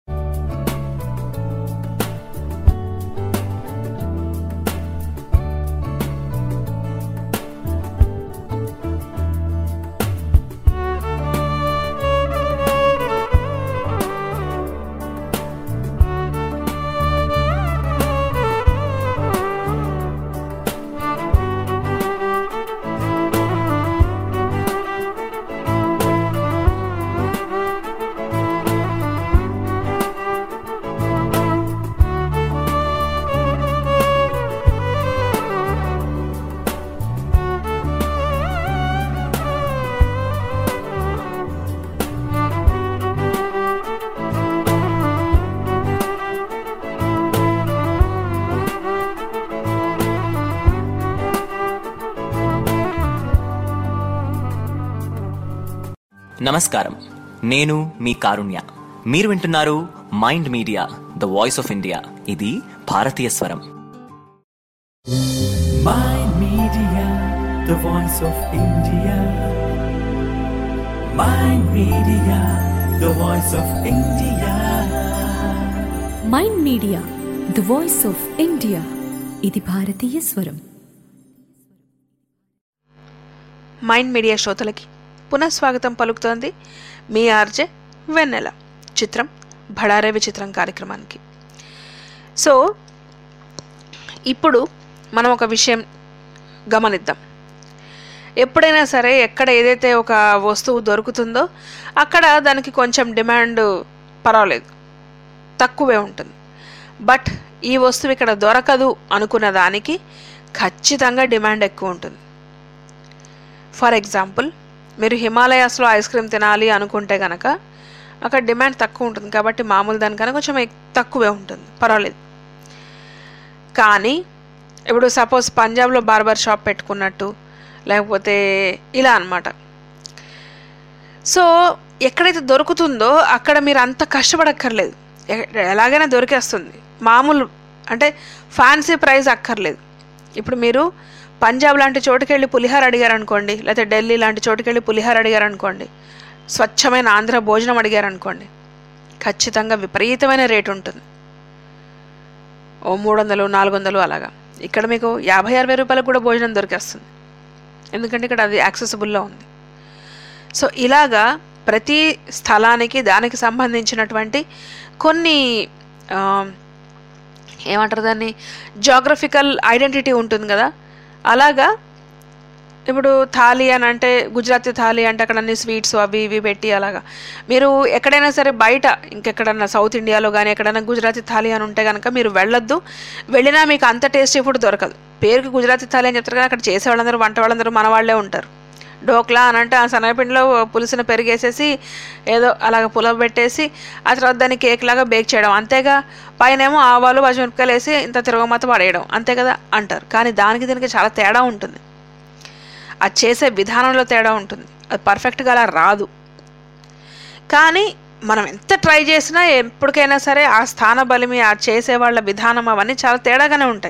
నమస్కారం నేను మీ కారుణ్య మీరు వింటున్నారు Mind Media the voice of India ఇది భారతీయ స్వరం Mind Media, the voice of India. Mind Media, the voice of India. Mind Media the voice of India ఇది భారతీయ స్వరం మైండ్ మీడియా శ్రోతలకి పునఃస్వాగతం పలుకుతోంది మీ ఆర్జే వెన్నెల చిత్రం భడారే విచిత్రం కార్యక్రమానికి సో ఇప్పుడు మనం ఒక విషయం గమనిద్దాం ఎప్పుడైనా సరే ఎక్కడ ఏదైతే ఒక వస్తువు దొరుకుతుందో అక్కడ దానికి కొంచెం డిమాండ్ పర్వాలేదు తక్కువే ఉంటుంది బట్ ఈ వస్తువు ఇక్కడ దొరకదు అనుకున్న దానికి ఖచ్చితంగా డిమాండ్ ఎక్కువ ఉంటుంది ఫర్ ఎగ్జాంపుల్ మీరు హిమాలయాస్లో ఐస్ క్రీమ్ తినాలి అనుకుంటే కనుక అక్కడ డిమాండ్ తక్కువ ఉంటుంది కాబట్టి మామూలు దానికన్నా కొంచెం ఎక్- తక్కువే ఉంటుంది పర్వాలేదు కానీ ఇప్పుడు సపోజ్ పంజాబ్లో బార్బర్ షాప్ పెట్టుకున్నట్టు లేకపోతే ఇలా అన్నమాట సో ఎక్కడైతే దొరుకుతుందో అక్కడ మీరు అంత కష్టపడక్కర్లేదు ఎ- ఎలాగైనా దొరికేస్తుంది మామూలు అంటే ఫ్యాన్సీ ప్రైస్ అక్కర్లేదు ఇప్పుడు మీరు పంజాబ్ లాంటి చోటుకి వెళ్ళి పులిహార అడిగారు అనుకోండి లేకపోతే ఢిల్లీ లాంటి చోటుకి వెళ్ళి పులిహార అడిగారు అనుకోండి స్వచ్ఛమైన ఆంధ్ర భోజనం అడిగారు అనుకోండి ఖచ్చితంగా విపరీతమైన రేటు ఉంటుంది ఓ మూడు వందలు నాలుగు వందలు అలాగా ఇక్కడ మీకు యాభై అరవై రూపాయలకు కూడా భోజనం దొరికేస్తుంది ఎందుకంటే ఇక్కడ అది యాక్సెసిబుల్లో ఉంది సో ఇలాగా ప్రతి స్థలానికి దానికి సంబంధించినటువంటి కొన్ని ఆ, ఏమంటారు దాన్ని జాగ్రఫికల్ ఐడెంటిటీ ఉంటుంది కదా అలాగా ఇప్పుడు థాలీ అని అంటే గుజరాతీ థాలీ అంటే అక్కడ అన్ని స్వీట్స్ అవి ఇవి పెట్టి అలాగా మీరు ఎక్కడైనా సరే బయట ఇంకెక్కడన్నా సౌత్ ఇండియాలో కానీ ఎక్కడైనా గుజరాతీ థాలీ అని ఉంటే కనుక మీరు వెళ్ళొద్దు వెళ్ళినా మీకు అంత టేస్టీ ఫుడ్ దొరకదు పేరుకి గుజరాతీ థాలీ అని చెప్తారు కానీ అక్కడ చేసే వాళ్ళందరూ వంట వాళ్ళందరూ మన వాళ్ళే ఉంటారు డోక్లా అని అంటే ఆ శనగపిండిలో పులుసుని పెరిగేసేసి ఏదో అలాగ పులవ పెట్టేసి ఆ తర్వాత దాన్ని కేక్ లాగా బేక్ చేయడం అంతేగా పైనేమో ఆవాలు పచ్చిమిరపకాయలు వేసి ఇంత తిరగమాత పడేయడం అంతే కదా అంటారు కానీ దానికి దీనికి చాలా తేడా ఉంటుంది అది చేసే విధానంలో తేడా ఉంటుంది అది పర్ఫెక్ట్గా అలా రాదు కానీ మనం ఎంత ట్రై చేసినా ఎప్పటికైనా సరే ఆ స్థాన బలిమి ఆ చేసే వాళ్ళ విధానం అవన్నీ చాలా తేడాగానే ఉంటాయి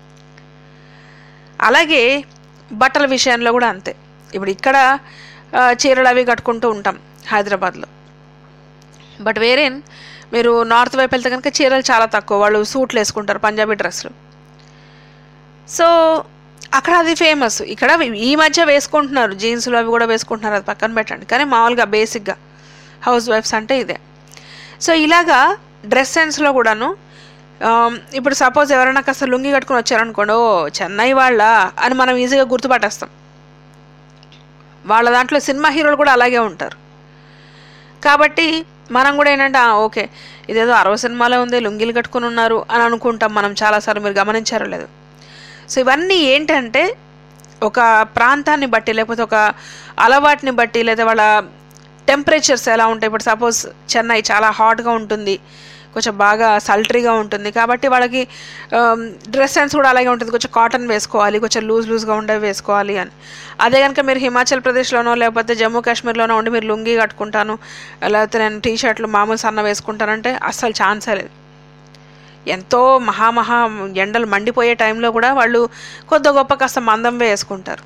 అలాగే బట్టల విషయంలో కూడా అంతే ఇప్పుడు ఇక్కడ ఆ, చీరలు అవి కట్టుకుంటూ ఉంటాం హైదరాబాద్లో బట్ వేరే మీరు నార్త్ వైపు వెళ్తే కనుక చీరలు చాలా తక్కువ వాళ్ళు సూట్లు వేసుకుంటారు పంజాబీ డ్రెస్సులు సో అక్కడ అది ఫేమస్ ఇక్కడ ఈ మధ్య వేసుకుంటున్నారు జీన్స్లు అవి కూడా వేసుకుంటున్నారు అది పక్కన పెట్టండి కానీ మామూలుగా బేసిక్గా హౌస్ వైఫ్స్ అంటే ఇదే సో ఇలాగా డ్రెస్ సెన్స్లో కూడాను ఆమ్, ఇప్పుడు సపోజ్ ఎవరైనా కాస్త లుంగి కట్టుకుని వచ్చారనుకోండి ఓ చెన్నై వాళ్ళ అని మనం ఈజీగా గుర్తుపట్టేస్తాం వాళ్ళ దాంట్లో సినిమా హీరోలు కూడా అలాగే ఉంటారు కాబట్టి మనం కూడా ఏంటంటే "ఆ, ఓకే ఇదేదో అరవై సినిమాలో ఉంది లుంగీలు కట్టుకుని ఉన్నారు అని అనుకుంటాం మనం చాలాసార్లు మీరు గమనించారో లేదు సో ఇవన్నీ ఏంటంటే ఒక ప్రాంతాన్ని బట్టి లేకపోతే ఒక అలవాటుని బట్టి లేదా వాళ్ళ టెంపరేచర్స్ ఎలా ఉంటాయి ఇప్పుడు సపోజ్ చెన్నై చాలా హాట్గా ఉంటుంది కొంచెం బాగా సల్టరీగా ఉంటుంది కాబట్టి వాళ్ళకి డ్రెస్ సెన్స్ కూడా అలాగే ఉంటుంది కొంచెం కాటన్ వేసుకోవాలి కొంచెం లూజ్ లూజ్గా ఉండేవి వేసుకోవాలి అని అదే కనుక మీరు హిమాచల్ ప్రదేశ్లోనో లేకపోతే జమ్మూ కాశ్మీర్లోనో ఉండి మీరు లుంగీ కట్టుకుంటాను లేకపోతే నేను టీ షర్ట్లు మామూలు సన్న వేసుకుంటానంటే అస్సలు ఛాన్సే లేదు ఎంతో మహామహా ఎండలు మండిపోయే టైంలో కూడా వాళ్ళు కొద్ది గొప్ప కాస్త మందం వేసుకుంటారు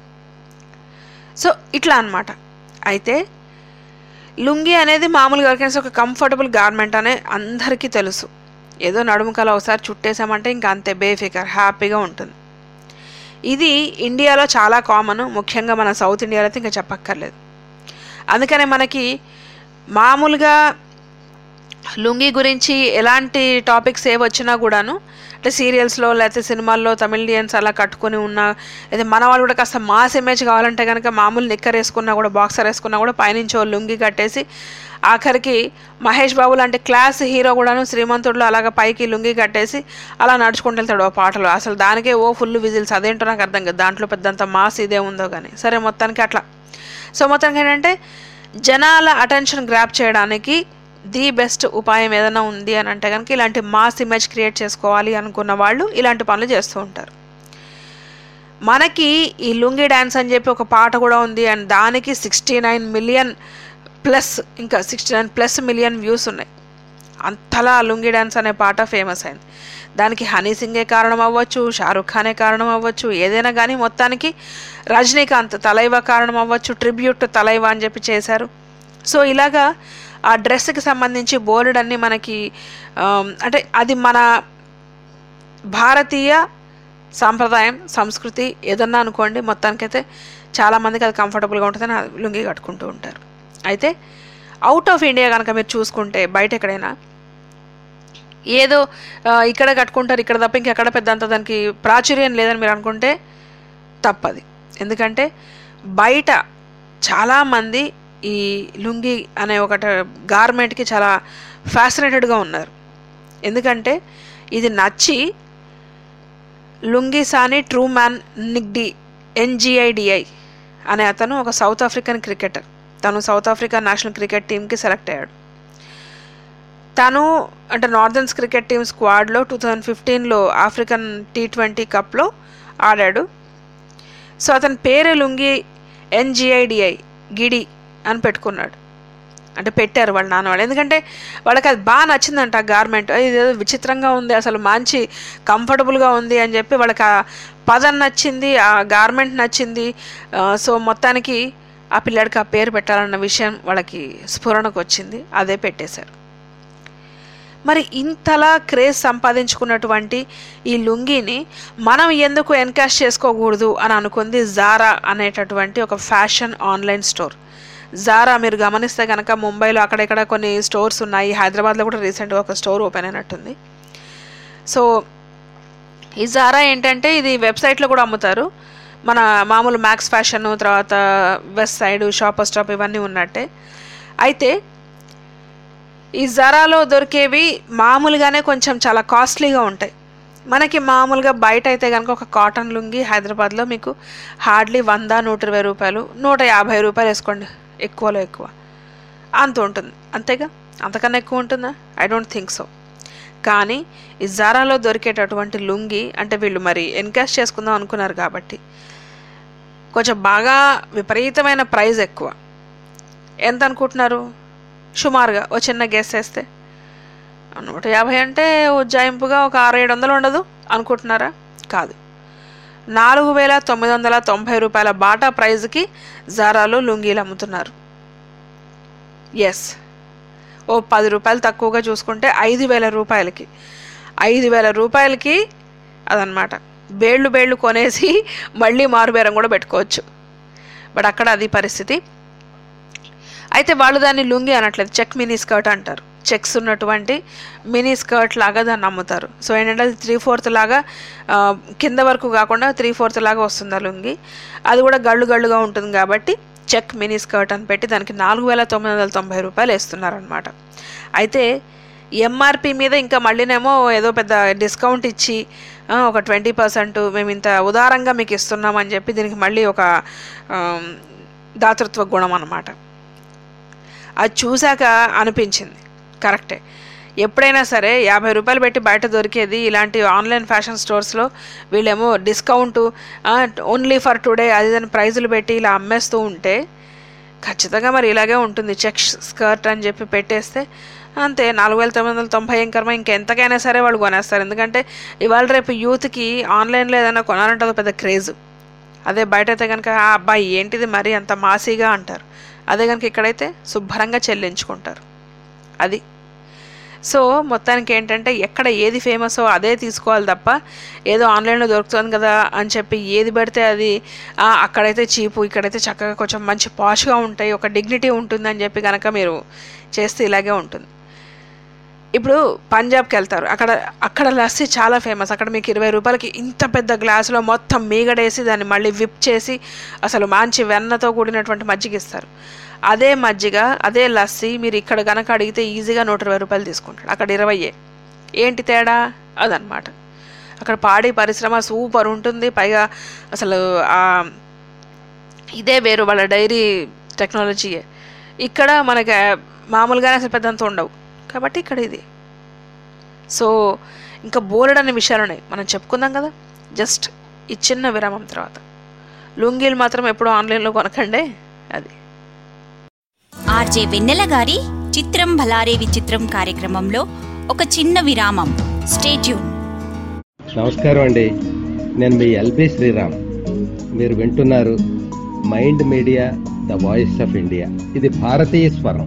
సో ఇట్లా అన్నమాట అయితే లుంగీ అనేది మామూలుగా ఎవరికైనా సరే ఒక కంఫర్టబుల్ గార్మెంట్ అనే అందరికీ తెలుసు ఏదో నడుముకల ఒకసారి చుట్టేసామంటే ఇంకా అంతే బేఫికర్ హ్యాపీగా ఉంటుంది ఇది ఇండియాలో చాలా కామన్ ముఖ్యంగా మన సౌత్ ఇండియాలో అయితే ఇంకా చెప్పక్కర్లేదు అందుకనే మనకి మామూలుగా లుంగీ గురించి ఎలాంటి టాపిక్స్ ఏ వచ్చినా కూడాను అంటే సీరియల్స్లో లేకపోతే సినిమాల్లో తమిళియన్స్ అలా కట్టుకొని ఉన్నా లేదా మన వాళ్ళు కూడా కాస్త మాస్ ఇమేజ్ కావాలంటే కనుక మామూలు నిక్కర్ వేసుకున్నా కూడా బాక్సర్ వేసుకున్నా కూడా పైనుంచి ఓ లుంగి కట్టేసి ఆఖరికి మహేష్ బాబు లాంటి క్లాస్ హీరో కూడాను శ్రీమంతుడిలో అలాగ పైకి లుంగి కట్టేసి అలా నడుచుకుంటూ వెళ్తాడు ఓ పాటలో అసలు దానికే ఓ ఫుల్ విజిల్స్ అదేంటో నాకు అర్థం కాదు దాంట్లో పెద్దంత మాస్ ఇదే ఉందో కానీ సరే మొత్తానికి అట్లా సో మొత్తానికి ఏంటంటే జనాల అటెన్షన్ గ్రాప్ చేయడానికి ది బెస్ట్ ఉపాయం ఏదైనా ఉంది అని అంటే కనుక ఇలాంటి మాస్ ఇమేజ్ క్రియేట్ చేసుకోవాలి అనుకున్న వాళ్ళు ఇలాంటి పనులు చేస్తూ ఉంటారు మనకి ఈ లుంగి డ్యాన్స్ అని చెప్పి ఒక పాట కూడా ఉంది అండ్ దానికి సిక్స్టీ నైన్ మిలియన్ ప్లస్ ఇంకా sixty nine plus million views ఉన్నాయి అంతలా లుంగి డ్యాన్స్ అనే పాట ఫేమస్ అయింది దానికి హనీ సింగే కారణం అవ్వచ్చు షారుఖ్ ఖానే కారణం అవ్వచ్చు ఏదైనా కానీ మొత్తానికి రజనీకాంత్ తలైవా కారణం అవ్వచ్చు ట్రిబ్యూట్ తలైవా అని చెప్పి చేశారు సో ఇలాగా ఆ డ్రెస్కి సంబంధించి బోర్డు అన్ని మనకి ఆమ్, అంటే అది మన భారతీయ సాంప్రదాయం సంస్కృతి ఏదన్నా అనుకోండి మొత్తానికైతే చాలామందికి అది కంఫర్టబుల్గా ఉంటుందని ఆ లుంగి కట్టుకుంటూ ఉంటారు అయితే అవుట్ ఆఫ్ ఇండియా కనుక మీరు చూసుకుంటే బయట ఎక్కడైనా ఏదో ఆ, ఇక్కడ కట్టుకుంటారు ఇక్కడ తప్ప ఇంకెక్కడ పెద్ద అంత దానికి ప్రాచుర్యం లేదని మీరు అనుకుంటే తప్పది ఎందుకంటే బయట చాలామంది ఈ లుంగి అనే ఒకటి గార్మెంట్కి చాలా ఫ్యాసినేటెడ్గా ఉన్నారు ఎందుకంటే ఇది నచ్చి లుంగి సాని ట్రూ మ్యాన్ నిగ్డి ఎన్జిఐడిఐ అనే అతను ఒక సౌత్ ఆఫ్రికన్ క్రికెటర్ తను సౌత్ ఆఫ్రికా నేషనల్ క్రికెట్ టీంకి సెలెక్ట్ అయ్యాడు తను అంటే నార్దర్న్స్ క్రికెట్ టీమ్ స్క్వాడ్లో టూ థౌజండ్ ఫిఫ్టీన్లో ఆఫ్రికన్ టీ ట్వంటీ కప్లో ఆడాడు సో అతని పేరు లుంగి ఎన్జిఐడిఐ గిడి అని పెట్టుకున్నాడు అంటే పెట్టారు వాళ్ళ నాన్న వాళ్ళు ఎందుకంటే వాళ్ళకి అది బాగా నచ్చిందంట ఆ గార్మెంట్ ఇది ఏదో విచిత్రంగా ఉంది అసలు మంచి కంఫర్టబుల్గా ఉంది అని చెప్పి వాళ్ళకి ఆ పదం నచ్చింది ఆ గార్మెంట్ నచ్చింది ఆ, సో మొత్తానికి ఆ పిల్లాడికి ఆ పేరు పెట్టాలన్న విషయం వాళ్ళకి స్ఫురణకు వచ్చింది అదే పెట్టేశారు మరి ఇంతలా క్రేజ్ సంపాదించుకున్నటువంటి ఈ లుంగీని మనం ఎందుకు ఎన్కాష్ చేసుకోకూడదు అని అనుకుంది జారా అనేటటువంటి ఒక ఫ్యాషన్ ఆన్లైన్ స్టోర్ జారా మీరు గమనిస్తే కనుక ముంబైలో అక్కడెక్కడ కొన్ని స్టోర్స్ ఉన్నాయి హైదరాబాద్లో కూడా రీసెంట్గా ఒక స్టోర్ ఓపెన్ అయినట్టుంది సో ఈ జారా ఏంటంటే ఇది వెబ్సైట్లో కూడా అమ్ముతారు మన మామూలు మ్యాక్స్ ఫ్యాషన్ తర్వాత వెస్ట్ సైడ్ షాపర్ స్టాప్ ఇవన్నీ ఉన్నట్టే అయితే ఈ జరాలో దొరికేవి మామూలుగానే కొంచెం చాలా కాస్ట్లీగా ఉంటాయి మనకి మామూలుగా బయట అయితే కనుక ఒక కాటన్ లుంగి హైదరాబాద్లో మీకు హార్డ్లీ వంద నూట ఇరవై రూపాయలు నూట యాభై రూపాయలు వేసుకోండి ఎక్కువలో ఎక్కువ అంత ఉంటుంది అంతేగా అంతకన్నా ఎక్కువ ఉంటుందా ఐ డోంట్ థింక్ సో కానీ ఈ జారాలో దొరికేటటువంటి లుంగి అంటే వీళ్ళు మరి ఎన్కాష్ చేసుకుందాం అనుకున్నారు కాబట్టి కొంచెం బాగా విపరీతమైన ప్రైస్ ఎక్కువ ఎంత అనుకుంటున్నారు సుమారుగా ఓ చిన్న గెస్ వేస్తే నూట యాభై అంటే ఉజ్జాయింపుగా ఒక ఆరు ఏడు వందలు ఉండదు అనుకుంటున్నారా కాదు నాలుగు వేల తొమ్మిది వందల తొంభై రూపాయల బాటా ప్రైజ్కి జారాలో లుంగీలు అమ్ముతున్నారు ఎస్ ఓ పది రూపాయలు తక్కువగా చూసుకుంటే ఐదు వేల రూపాయలకి ఐదు వేల రూపాయలకి అదనమాట బేళ్ళు బేళ్ళు కొనేసి మళ్ళీ మారుబేరం కూడా పెట్టుకోవచ్చు బట్ అక్కడ అది పరిస్థితి అయితే వాళ్ళు దాన్ని లుంగి అనట్లేదు చెక్ మినీ స్కర్ట్ అంటారు చెక్స్ ఉన్నటువంటి మినీ స్కర్ట్ లాగా దాన్ని అమ్ముతారు సో ఏంటంటే అది త్రీ ఫోర్త్ లాగా ఆ, కింద వరకు కాకుండా త్రీ ఫోర్త్ లాగా వస్తుంది ఆ లుంగి అది కూడా గళ్ళు గళ్ళుగా ఉంటుంది కాబట్టి చెక్ మినీ స్కర్ట్ అని పెట్టి దానికి నాలుగు వేల తొమ్మిది వందల తొంభై రూపాయలు వేస్తున్నారనమాట అయితే ఎంఆర్పి మీద ఇంకా మళ్ళీనేమో ఏదో పెద్ద డిస్కౌంట్ ఇచ్చి ఆ, ఒక ట్వంటీ పర్సెంట్ మేము ఇంత ఉదారంగా మీకు ఇస్తున్నామని చెప్పి దీనికి మళ్ళీ ఒక ఆమ్, దాతృత్వ గుణం అన్నమాట అది చూశాక అనిపించింది కరెక్టే ఎప్పుడైనా సరే యాభై రూపాయలు పెట్టి బయట దొరికేది ఇలాంటి ఆన్లైన్ ఫ్యాషన్ స్టోర్స్లో వీళ్ళేమో డిస్కౌంట్ ఓన్లీ ఫర్ టుడే అది దాని ప్రైజులు పెట్టి ఇలా అమ్మేస్తూ ఉంటే ఖచ్చితంగా మరి ఇలాగే ఉంటుంది చెక్ స్కర్ట్ అని చెప్పి పెట్టేస్తే అంతే నాలుగు వేల తొమ్మిది వందల తొంభై ఏం కర్మ ఇంకెంతకైనా సరే వాళ్ళు కొనేస్తారు ఎందుకంటే ఇవాళ రేపు యూత్కి ఆన్లైన్లో ఏదైనా కొనాలంటే అది పెద్ద క్రేజ్ అదే బయట అయితే కనుక "ఆ అబ్బాయి ఏంటిది మరీ అంత మాసీగా అంటారు అదే కనుక ఇక్కడైతే శుభ్రంగా చెల్లించుకుంటారు అది సో మొత్తానికి ఏంటంటే ఎక్కడ ఏది ఫేమసో అదే తీసుకోవాలి తప్ప ఏదో ఆన్లైన్లో దొరుకుతుంది కదా అని చెప్పి ఏది పడితే అది "ఆ, అక్కడైతే చీపు ఇక్కడైతే చక్కగా కొంచెం మంచి పాష్గా ఉంటాయి ఒక డిగ్నిటీ ఉంటుందని చెప్పి కనుక మీరు చేస్తే ఇలాగే ఉంటుంది ఇప్పుడు పంజాబ్కి వెళ్తారు అక్కడ అక్కడ లస్సీ చాలా ఫేమస్ అక్కడ మీకు ఇరవై రూపాయలకి ఇంత పెద్ద గ్లాసులో మొత్తం మీగడేసి దాన్ని మళ్ళీ విప్ చేసి అసలు మంచి వెన్నతో కూడినటువంటి మజ్జిగ ఇస్తారు అదే మజ్జిగ అదే లస్సీ మీరు ఇక్కడ కనుక అడిగితే ఈజీగా నూట ఇరవై రూపాయలు తీసుకుంటాడు అక్కడ ఇరవయే ఏంటి తేడా అదనమాట అక్కడ పాడి పరిశ్రమ సూపర్ ఉంటుంది పైగా అసలు ఆ ఇదే వేరు వాళ్ళ డైరీ టెక్నాలజీయే ఇక్కడ మనకి మామూలుగానే అసలు పెద్దంత ఉండవు కాబట్టి ఇక్కడ ఇది సో ఇంకా బోలెడని విషయాలు ఉన్నాయి మనం చెప్పుకుందాం కదా జస్ట్ ఈ చిన్న విరామం తర్వాత లుంగీలు మాత్రం ఎప్పుడు ఆన్లైన్లో కొనకండే అది ఆర్జే వెన్నెల గారి చిత్రం భలారే విచిత్రం కార్యక్రమంలో ఒక చిన్న విరామం స్టేట్యూన్ నమస్కారం అండి నేను మీ ఎల్బి శ్రీరామ్ మీరు వింటున్నారు Mind Media the voice of India ఇది భారతీయ స్వరం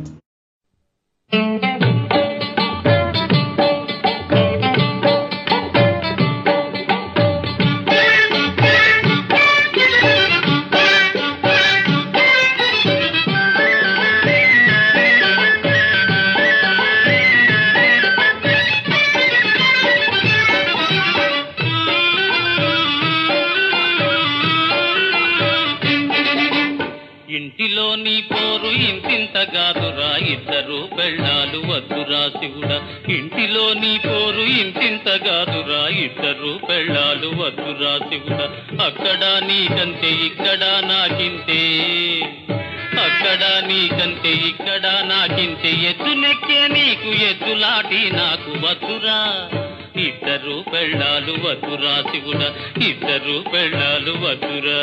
ఇంటిలో నీ పోరు ఇంతింత గాదురా ఇద్దరు పెళ్ళాలు వద్దురా శివుడా ఇంటిలో నీ పోరు ఇంతింత గాదురా ఇద్దరు పెళ్ళాలు వద్దురా శివుడా అక్కడ నీకంటే ఇక్కడ నాకింతే అక్కడ నీకంటే ఇక్కడ నాకింతే ఎద్దు నెక్కే నీకు ఎద్దులాటి నాకు వద్దురా ఇద్దరు పెళ్ళాలు వద్దురా శివుడా ఇద్దరు పెళ్ళాలు వద్దురా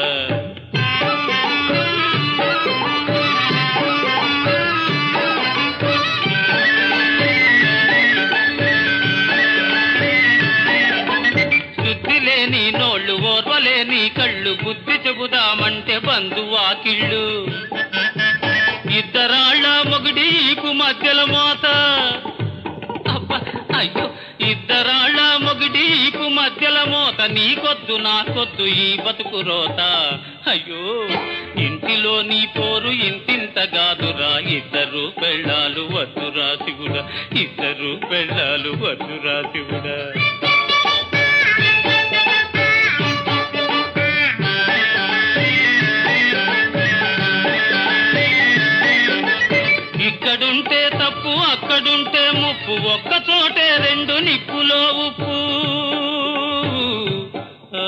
శుద్ధి లేని నోళ్ళు ఓర్వలేని కళ్ళు బుద్ధి చెబుదామంటే బంధువాకిళ్ళు ఇద్దరాళ్ళ మొగుడి ఈపు మధ్యల మోత అబ్బా అయ్యో ఇద్దరాళ్ళ మొగుడి ఈపు మధ్యల మోత నీకొద్దు నాకొద్దు ఈ బతుకు రోత అయ్యో ఇంటిలో నీ పోరు ఇంతింత గాదురా ఇద్దరు పెళ్ళాలు వద్దురా శివుడా ఇద్దరు పెళ్ళాలు వద్దురా శివుడా ఇక్కడుంటే తప్పు అక్కడుంటే ముప్పు ఒక్క చోటే రెండు నిప్పులో ఉప్పు ఆ,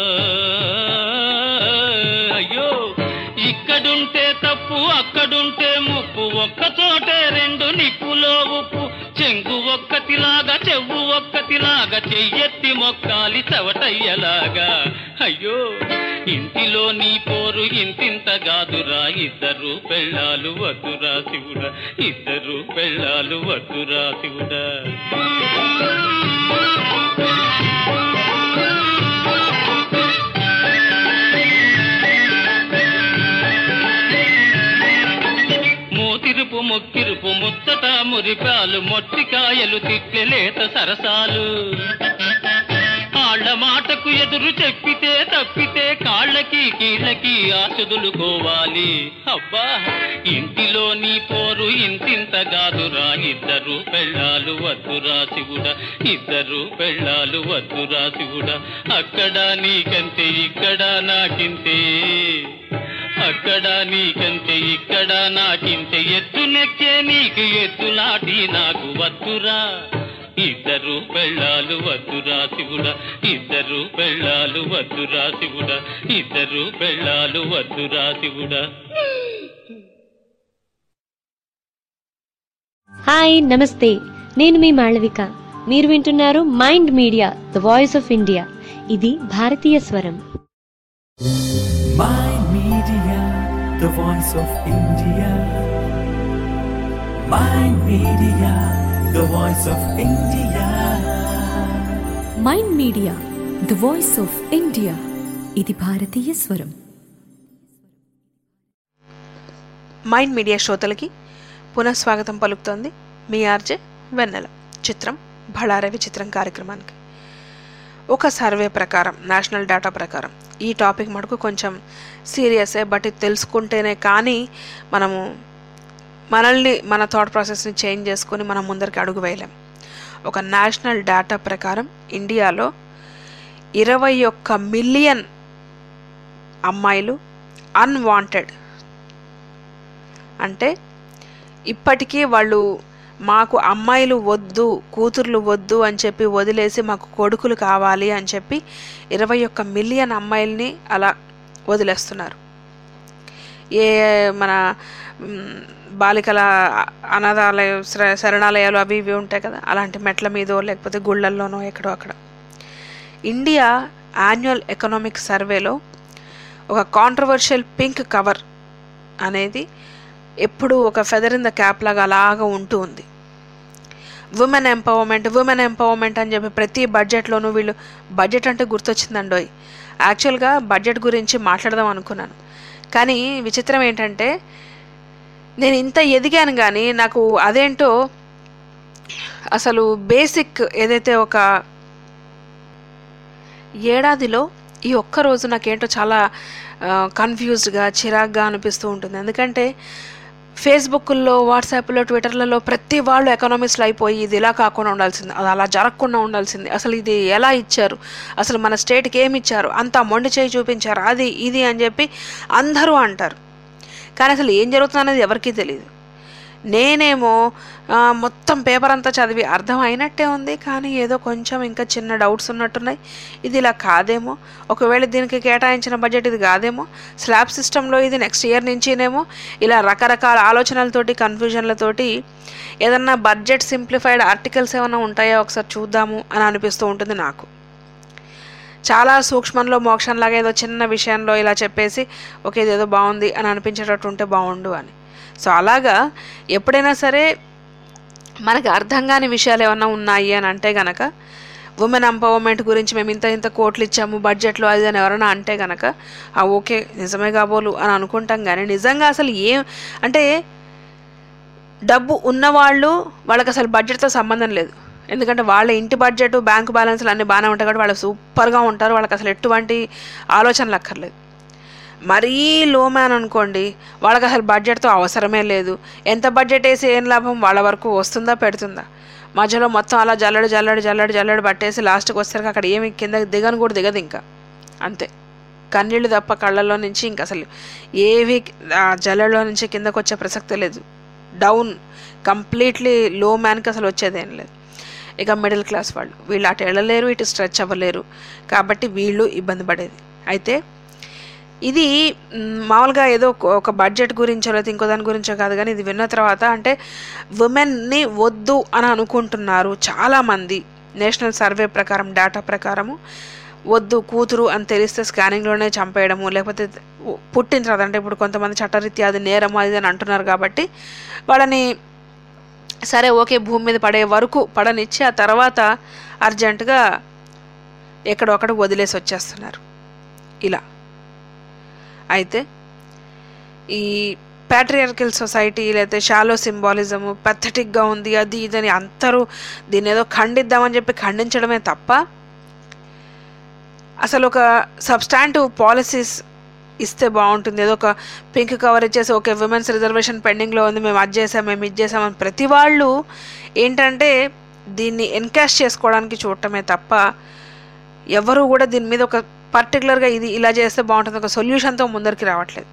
అయ్యో ఇక్కడుంటే తప్పు అక్కడుంటే ముప్పు ఒక్క చోటే రెండు నిప్పులో ఉప్పు చెంగు ఒక్కతిలాగా చెవు ఒక్కతిలాగా చెయ్యెత్తి మొక్కాలి చవటయ్యలాగా అయ్యో ఇంటిలో నీ పోరు ఇంతింత గాదురా ఇద్దరు పెళ్ళాలు వద్దురా శివుడా ఇద్దరు పెళ్ళాలు వద్దురా శివుడా మూతిరుపు మొక్కిరుపు ముచ్చట మురిపాలు మొట్టికాయలు తిట్లెలేత సరసాలు ఆళ్ల మాటకు ఎదురు చెప్పితే తప్పితే కాళ్ళకి కీళ్ళకి ఆసుదులుకోవాలి అబ్బా ఇంటిలో నీ పోరు ఇంతింత గాదురా ఇద్దరు పెళ్ళాలు వద్దురా శివుడా ఇద్దరు పెళ్ళాలు వద్దురా శివుడా అక్కడ నీకంతే ఇక్కడ నాకింతే అక్కడ నీకంటే ఇక్కడ నాకింతే ఎత్తు నెక్కే నీకు ఎత్తులాటి నాకు వద్దురా ఇద్దరు పెళ్ళాలు వద్దురా శివుడా ఇద్దరు పెళ్ళాలు వద్దురా శివుడా ఇద్దరు పెళ్ళాలు వద్దురా శివుడా హాయ్ నమస్తే నేను మీ మాళవిక మీరు వింటున్నారు Mind Media the voice of India ఇది భారతీయ స్వరం Mind Media, the voice of India. Mind Media, the voice of India. Mind Media the voice of India ఇది భారతీయ స్వరం మైండ్ మీడియా శ్రోతలకి పునఃస్వాగతం పలుకుతోంది మీ ఆర్జే వెన్నెల చిత్రం భళారే విచిత్రం కార్యక్రమానికి ఒక సర్వే ప్రకారం నేషనల్ డేటా ప్రకారం ఈ టాపిక్ మటుకు కొంచెం సీరియసే బట్ ఇది తెలుసుకుంటేనే కానీ మనము మనల్ని మన థాట్ ప్రాసెస్ని చేంజ్ చేసుకొని మనం ముందరికి అడుగు వేయలేం ఒక నేషనల్ డేటా ప్రకారం ఇండియాలో ఇరవై ఒక్క మిలియన్ అమ్మాయిలు అన్వాంటెడ్ అంటే ఇప్పటికీ వాళ్ళు మాకు అమ్మాయిలు వద్దు కూతుర్లు వద్దు అని చెప్పి వదిలేసి మాకు కొడుకులు కావాలి అని చెప్పి ఇరవై ఒక్క మిలియన్ అమ్మాయిల్ని అలా వదిలేస్తున్నారు ఏ మన మ్, బాలికల అనాథాలయ శర- శరణాలయాలు అవి ఇవి ఉంటాయి కదా అలాంటి మెట్ల మీదో లేకపోతే గుళ్ళల్లోనో ఎక్కడో అక్కడ ఇండియా యాన్యువల్ ఎకనామిక్ సర్వేలో ఒక కాంట్రవర్షియల్ పింక్ కవర్ అనేది ఎప్పుడు ఒక ఫెదర్ ఇన్ ద క్యాప్ లాగా అలాగా ఉంటూ ఉంది ఉమెన్ ఎంపవర్మెంట్ ఉమెన్ ఎంపవర్మెంట్ అని చెప్పి ప్రతి బడ్జెట్లోనూ వీళ్ళు బడ్జెట్ అంటే గుర్తొచ్చిందండోయ్ యాక్చువల్గా బడ్జెట్ గురించి మాట్లాడదాం అనుకున్నాను కానీ విచిత్రం ఏంటంటే నేను ఇంత ఎదిగాను కానీ నాకు అదేంటో అసలు బేసిక్ ఏదైతే ఒక ఏడాదిలో ఈ ఒక్క రోజు నాకేంటో చాలా కన్ఫ్యూజ్డ్గా చిరాగ్గా అనిపిస్తూ ఉంటుంది ఎందుకంటే ఫేస్బుక్లో వాట్సాప్లో ట్విట్టర్లలో ప్రతి వాళ్ళు ఎకనామిస్ట్లు అయిపోయి ఇది ఇలా కాకుండా ఉండాల్సింది అది అలా జరగకుండా ఉండాల్సింది అసలు ఇది ఎలా ఇచ్చారు అసలు మన స్టేట్కి ఏమి ఇచ్చారు అంతా మొండి చేయి చూపించారు అది ఇది అని చెప్పి అందరూ అంటారు కానీ అసలు ఏం జరుగుతుంది అనేది ఎవరికీ తెలియదు నేనేమో ఆ, మొత్తం పేపర్ అంతా చదివి అర్థం అయినట్టే ఉంది కానీ ఏదో కొంచెం ఇంకా చిన్న డౌట్స్ ఉన్నట్టున్నాయి ఇది ఇలా కాదేమో ఒకవేళ దీనికి కేటాయించిన బడ్జెట్ ఇది కాదేమో స్లాబ్ సిస్టంలో ఇది నెక్స్ట్ ఇయర్ నుంచినేమో ఇలా రకరకాల ఆలోచనలతోటి కన్ఫ్యూజన్లతోటి ఏదన్నా బడ్జెట్ సింప్లిఫైడ్ ఆర్టికల్స్ ఏమైనా ఉంటాయో ఒకసారి చూద్దాము అని అనిపిస్తూ ఉంటుంది నాకు చాలా సూక్ష్మంలో మోక్షంలాగా ఏదో చిన్న విషయంలో ఇలా చెప్పేసి ఓకే ఇదేదో బాగుంది అని అనిపించేటట్టు ఉంటే బాగుండు అని సో అలాగా ఎప్పుడైనా సరే మనకి అర్థం కాని విషయాలు ఏమన్నా ఉన్నాయి అని అంటే గనక ఉమెన్ ఎంపవర్మెంట్ గురించి మేము ఇంత ఇంత కోట్లు ఇచ్చాము బడ్జెట్లో అది అని ఎవరైనా అంటే గనక ఆ ఓకే నిజమే కాబోలు అని అనుకుంటాం కానీ నిజంగా అసలు ఏం అంటే డబ్బు ఉన్నవాళ్ళు వాళ్ళకి అసలు బడ్జెట్తో సంబంధం లేదు ఎందుకంటే వాళ్ళ ఇంటి బడ్జెట్ బ్యాంకు బ్యాలెన్స్లు అన్నీ బాగానే ఉంటాయి కాబట్టి వాళ్ళు సూపర్గా ఉంటారు వాళ్ళకి అసలు ఎటువంటి ఆలోచనలు అక్కర్లేదు మరీ లో మ్యాన్ అనుకోండి వాళ్ళకి అసలు బడ్జెట్తో అవసరమే లేదు ఎంత బడ్జెట్ వేసి ఏం లాభం వాళ్ళ వరకు వస్తుందా పెడుతుందా మధ్యలో మొత్తం అలా జల్లడి జల్లడి జల్లడి జల్లడి పట్టేసి లాస్ట్కి వచ్చేసరికి అక్కడ ఏమి కింద దిగను కూడా దిగదు ఇంకా అంతే కన్నీళ్ళు తప్ప కళ్ళల్లో నుంచి ఇంక అసలు ఏవి ఆ జల్లెడలో నుంచి కిందకు వచ్చే ప్రసక్తే లేదు డౌన్ కంప్లీట్లీ లో మ్యాన్కి అసలు వచ్చేదేం లేదు ఇక మిడిల్ క్లాస్ వాళ్ళు వీళ్ళు అటు వెళ్ళలేరు ఇటు స్ట్రెచ్ అవ్వలేరు కాబట్టి వీళ్ళు ఇబ్బంది పడేది అయితే ఇది మ్, మామూలుగా ఏదో ఒక- ఒక బడ్జెట్ గురించో లేకపోతే ఇంకో దాని గురించో కాదు కానీ ఇది విన్న తర్వాత అంటే ఉమెన్ని వద్దు అని అనుకుంటున్నారు చాలామంది నేషనల్ సర్వే ప్రకారం డేటా ప్రకారము వద్దు కూతురు అని తెలిస్తే స్కానింగ్లోనే చంపేయడము లేకపోతే పుట్టిన తర్వాత అంటే ఇప్పుడు కొంతమంది చట్టరీత్యా అది నేరము అది అని అంటున్నారు కాబట్టి వాళ్ళని సరే ఓకే భూమి మీద పడే వరకు పడనిచ్చి ఆ తర్వాత అర్జెంటుగా ఎక్కడొక్కడ వదిలేసి వచ్చేస్తున్నారు ఇలా అయితే ఈ ప్యాట్రియార్కల్ సొసైటీ లేకపోతే షాలో సింబాలిజము పథటిక్గా ఉంది అది ఇదని అందరూ దీన్ని ఏదో ఖండిద్దామని చెప్పి ఖండించడమే తప్ప అసలు ఒక సబ్స్టాంటివ్ పాలసీస్ ఇస్తే బాగుంటుంది ఏదో ఒక పింక్ కవర్ ఇచ్చేసి ఓకే విమెన్స్ రిజర్వేషన్ పెండింగ్లో ఉంది మేము అది చేసాం మేము ఇది చేసామని ప్రతి వాళ్ళు ఏంటంటే దీన్ని ఎన్కాష్ చేసుకోవడానికి చూడటమే తప్ప ఎవరు కూడా దీని మీద ఒక పర్టికులర్గా ఇది ఇలా చేస్తే బాగుంటుంది ఒక సొల్యూషన్తో ముందరికి రావట్లేదు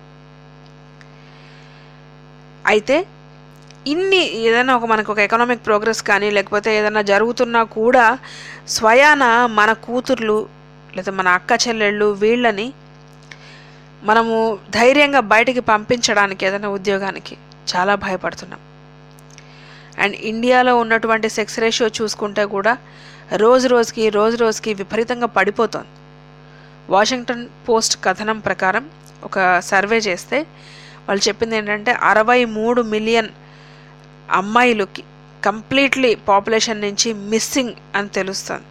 అయితే ఇన్ని ఏదైనా ఒక మనకు ఒక ఎకనామిక్ ప్రోగ్రెస్ కానీ లేకపోతే ఏదైనా జరుగుతున్నా కూడా స్వయాన మన కూతుర్లు లేదా మన అక్క చెల్లెళ్ళు వీళ్ళని మనము ధైర్యంగా బయటికి పంపించడానికి ఏదైనా ఉద్యోగానికి చాలా భయపడుతున్నాం అండ్ ఇండియాలో ఉన్నటువంటి సెక్స్ రేషియో చూసుకుంటే కూడా రోజు రోజుకి రోజు రోజుకి విపరీతంగా పడిపోతోంది వాషింగ్టన్ పోస్ట్ కథనం ప్రకారం ఒక సర్వే చేస్తే వాళ్ళు చెప్పింది ఏంటంటే అరవై మూడు మిలియన్ అమ్మాయిలకి కంప్లీట్లీ పాపులేషన్ నుంచి మిస్సింగ్ అని తెలుస్తుంది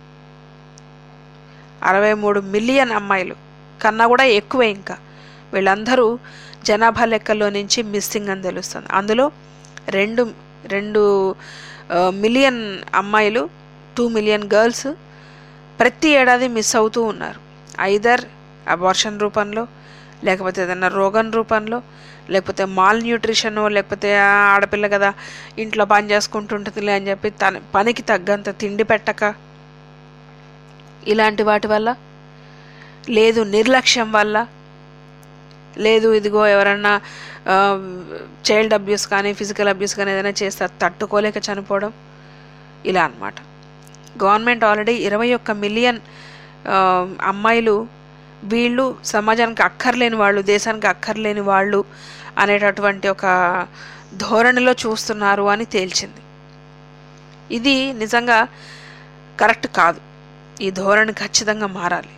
అరవై మూడు మిలియన్ అమ్మాయిలు కన్నా కూడా ఎక్కువే ఇంకా వీళ్ళందరూ జనాభా లెక్కల్లో నుంచి మిస్సింగ్ అని తెలుస్తుంది అందులో రెండు రెండు మిలియన్ అమ్మాయిలు టూ మిలియన్ గర్ల్స్ ప్రతి ఏడాది మిస్ అవుతూ ఉన్నారు ఐదర్ అబార్షన్ రూపంలో లేకపోతే ఏదైనా రోగం రూపంలో లేకపోతే మాల్ న్యూట్రిషన్ లేకపోతే "ఆ, ఆడపిల్ల కదా ఇంట్లో పని చేసుకుంటుంటుందిలే అని చెప్పి తన పనికి తగ్గంత తిండి పెట్టక ఇలాంటి వాటి వల్ల లేదు నిర్లక్ష్యం వల్ల లేదు ఇదిగో ఎవరన్నా చైల్డ్ అబ్యూస్ కానీ ఫిజికల్ అబ్యూస్ కానీ ఏదైనా చేస్తే అది తట్టుకోలేక చనిపోవడం ఇలా అన్నమాట గవర్నమెంట్ ఆల్రెడీ ఇరవై ఒక్క మిలియన్ అమ్మాయిలు వీళ్ళు సమాజానికి అక్కర్లేని వాళ్ళు దేశానికి అక్కర్లేని వాళ్ళు అనేటటువంటి ఒక ధోరణిలో చూస్తున్నారు అని తేల్చింది ఇది నిజంగా కరెక్ట్ కాదు ఈ ధోరణి ఖచ్చితంగా మారాలి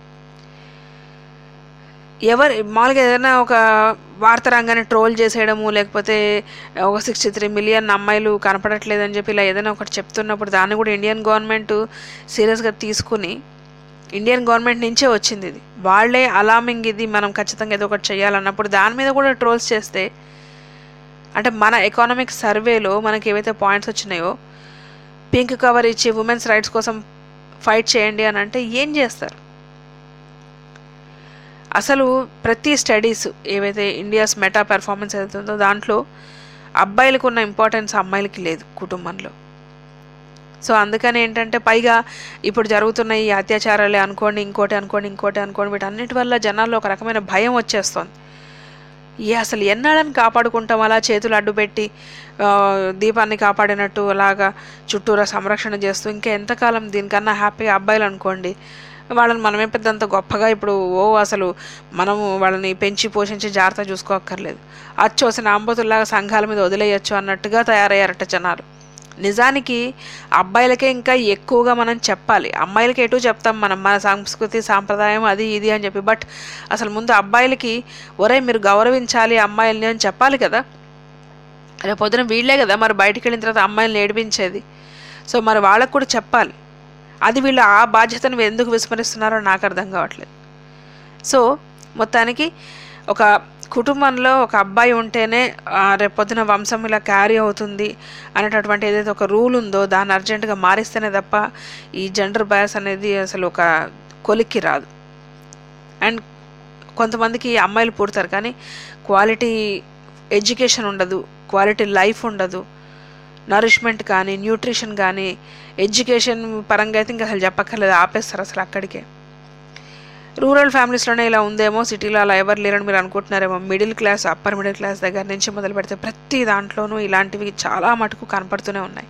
ఎవరు మామూలుగా ఏదైనా ఒక వార్త రంగాన్ని ట్రోల్ చేసేయడము లేకపోతే ఒక సిక్స్టీ త్రీ మిలియన్ అమ్మాయిలు కనపడట్లేదని చెప్పి ఇలా ఏదైనా ఒకటి చెప్తున్నప్పుడు దాన్ని కూడా ఇండియన్ గవర్నమెంట్ సీరియస్గా తీసుకుని ఇండియన్ గవర్నమెంట్ నుంచే వచ్చింది ఇది వాళ్ళే అలామింగ్ ఇది మనం ఖచ్చితంగా ఏదో ఒకటి చేయాలన్నప్పుడు దాని మీద కూడా ట్రోల్స్ చేస్తే అంటే మన ఎకానమిక్ సర్వేలో మనకి ఏవైతే పాయింట్స్ వచ్చినాయో పింక్ కవర్ ఇచ్చి ఉమెన్స్ రైట్స్ కోసం ఫైట్ చేయండి అని అంటే ఏం చేస్తారు అసలు ప్రతి స్టడీస్ ఏవైతే ఇండియాస్ మెటా పెర్ఫార్మెన్స్ అవుతుందో దాంట్లో అబ్బాయిలకు ఉన్న ఇంపార్టెన్స్ అమ్మాయిలకి లేదు కుటుంబంలో సో అందుకని ఏంటంటే పైగా ఇప్పుడు జరుగుతున్న ఈ అత్యాచారాలే అనుకోండి ఇంకోటి అనుకోండి ఇంకోటి అనుకోండి వీటన్నిటి వల్ల జనాల్లో ఒక రకమైన భయం వచ్చేస్తుంది ఏ అసలు ఎన్నాళ్ళని కాపాడుకుంటాం అలా చేతులు అడ్డుపెట్టి ఆ, దీపాన్ని కాపాడినట్టు అలాగా చుట్టూరా సంరక్షణ చేస్తూ ఇంకా ఎంతకాలం దీనికన్నా హ్యాపీగా అబ్బాయిలు అనుకోండి వాళ్ళని మనమే పెద్దంత గొప్పగా ఇప్పుడు ఓ అసలు మనము వాళ్ళని పెంచి పోషించి జాగ్రత్త చూసుకోక్కర్లేదు అచ్చోసిన అంబతుల్లాగా సంఘాల మీద వదిలేయచ్చు అన్నట్టుగా తయారయ్యారట జనాలు నిజానికి అబ్బాయిలకే ఇంకా ఎక్కువగా మనం చెప్పాలి అమ్మాయిలకి ఎటు చెప్తాం మనం మన సంస్కృతి సాంప్రదాయం అది ఇది అని చెప్పి బట్ అసలు ముందు అబ్బాయిలకి ఒరే మీరు గౌరవించాలి అమ్మాయిల్ని అని చెప్పాలి కదా రేపు పొద్దున వీళ్ళే కదా మరి బయటికి వెళ్ళిన తర్వాత అమ్మాయిల్ని ఏడిపించేది సో మరి వాళ్ళకు కూడా చెప్పాలి అది వీళ్ళు ఆ బాధ్యతను ఎందుకు విస్మరిస్తున్నారో నాకు అర్థం కావట్లేదు సో మొత్తానికి ఒక కుటుంబంలో ఒక అబ్బాయి ఉంటేనే ఆ, రేపొద్దున వంశం ఇలా క్యారీ అవుతుంది అనేటటువంటి ఏదైతే ఒక రూల్ ఉందో దాన్ని అర్జెంటుగా మారిస్తేనే తప్ప ఈ జెండర్ బయాస్ అనేది అసలు ఒక కొలిక్కి రాదు అండ్ కొంతమందికి అమ్మాయిలు పుడతారు కానీ క్వాలిటీ ఎడ్యుకేషన్ ఉండదు క్వాలిటీ లైఫ్ ఉండదు నరిష్మెంట్ కానీ న్యూట్రిషన్ కానీ ఎడ్యుకేషన్ పరంగా అయితే ఇంకా అసలు చెప్పక్కర్లేదు ఆపేస్తారు అసలు అక్కడికే రూరల్ ఫ్యామిలీస్లోనే ఇలా ఉందేమో సిటీలో అలా ఎవరు లేరని మీరు అనుకుంటున్నారేమో middle class upper middle class దగ్గర నుంచి మొదలు పెడితే ప్రతి దాంట్లోనూ ఇలాంటివి చాలా మటుకు కనపడుతూనే ఉన్నాయి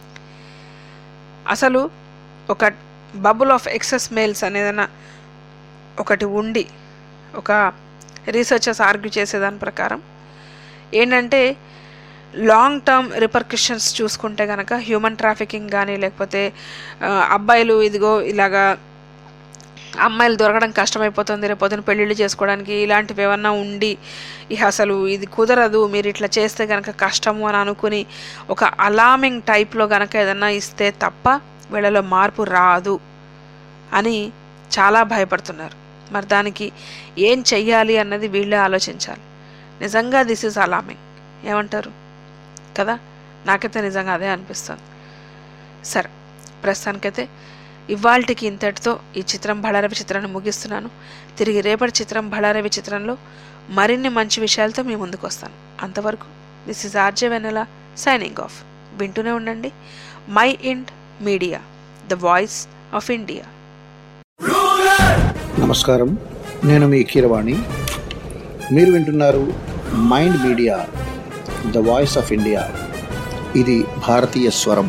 అసలు ఒక బబుల్ ఆఫ్ ఎక్సెస్ మేల్స్ అనేదన్నా ఒకటి ఉండి ఒక రీసెర్చర్స్ ఆర్గ్యూ చేసేదాని ప్రకారం ఏంటంటే లాంగ్ టర్మ్ రిపర్కషన్స్ చూసుకుంటే కనుక హ్యూమన్ ట్రాఫికింగ్ కానీ లేకపోతే ఆ, అబ్బాయిలు ఇదిగో ఇలాగా అమ్మాయిలు దొరకడం కష్టమైపోతుంది రేపు పొద్దున పెళ్ళిళ్ళు చేసుకోవడానికి ఇలాంటివి ఏమన్నా ఉండి ఇక అసలు ఇది కుదరదు మీరు ఇట్లా చేస్తే కనుక కష్టము అని అనుకుని ఒక అలామింగ్ టైప్లో కనుక ఏదన్నా ఇస్తే తప్ప వీళ్ళలో మార్పు రాదు అని చాలా భయపడుతున్నారు మరి దానికి ఏం చెయ్యాలి అన్నది వీళ్ళే ఆలోచించాలి నిజంగా దిస్ ఇస్ అలామింగ్ ఏమంటారు కదా నాకైతే నిజంగా అదే అనిపిస్తుంది సరే ప్రస్తుతానికైతే ఇవాల్టికి ఇంతటితో ఈ చిత్రం బళారవి చిత్రాన్ని ముగిస్తున్నాను తిరిగి రేపటి చిత్రం బళారవి చిత్రంలో మరిన్ని మంచి విషయాలతో మీ ముందుకు వస్తాను అంతవరకు this is RJ Vennela signing off వింటూనే ఉండండి Mind Media the voice of India నమస్కారం నేను మీ కీరవాణి మీరు వింటున్నారు Mind Media the voice of India ఇది భారతీయ స్వరం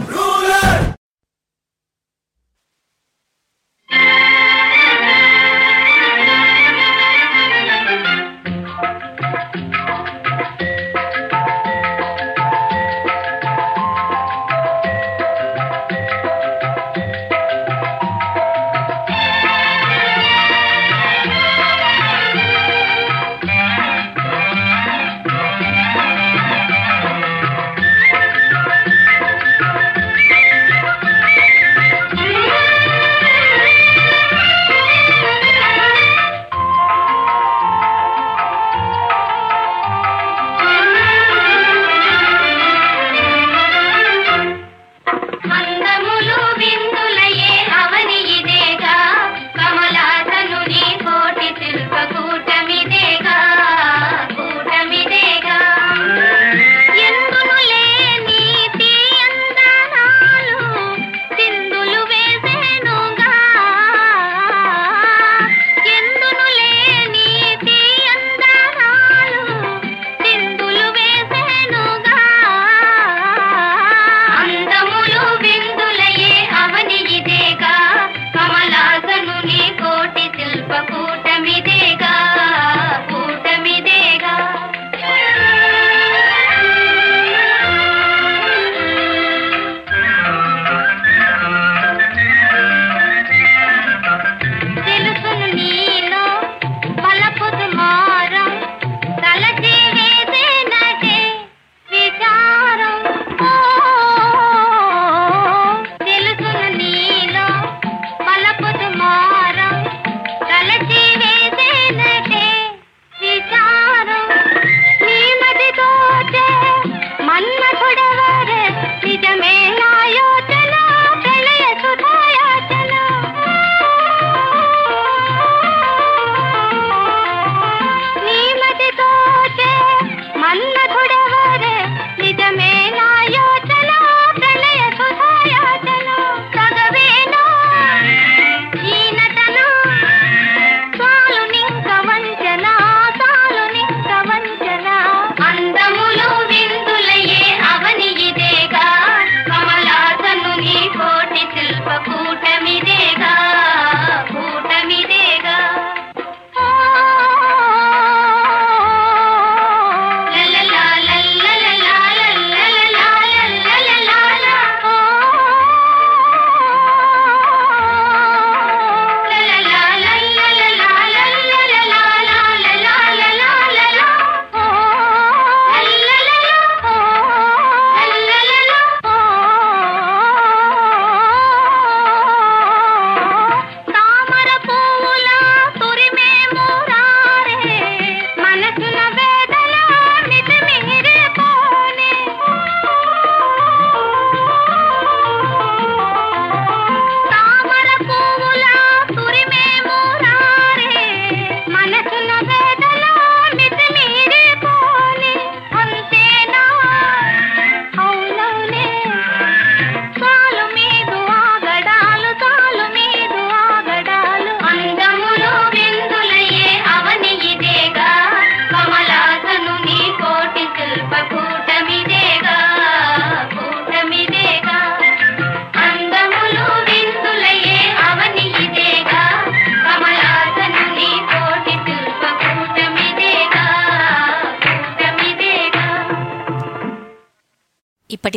Thank you.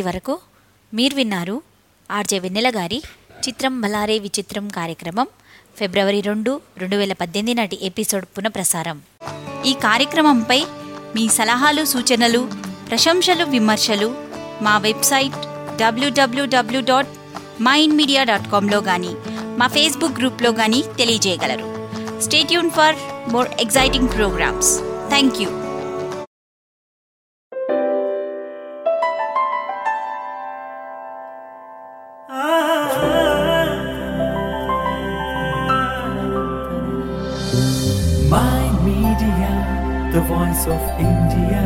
వరకు మీరు విన్నారు ఆర్జే వెన్నెల గారి చిత్రం బలారే విచిత్రం కార్యక్రమం ఫిబ్రవరి రెండు రెండు వేల పద్దెనిమిది నాటి ఎపిసోడ్ పునఃప్రసారం ఈ కార్యక్రమంపై మీ సలహాలు సూచనలు ప్రశంసలు విమర్శలు మా website WWW dot Mind Media dot కామ్లో కానీ మా ఫేస్బుక్ గ్రూప్లో కానీ తెలియజేయగలరు stay tuned for more exciting programmes thank you Mind Media, the voice of India.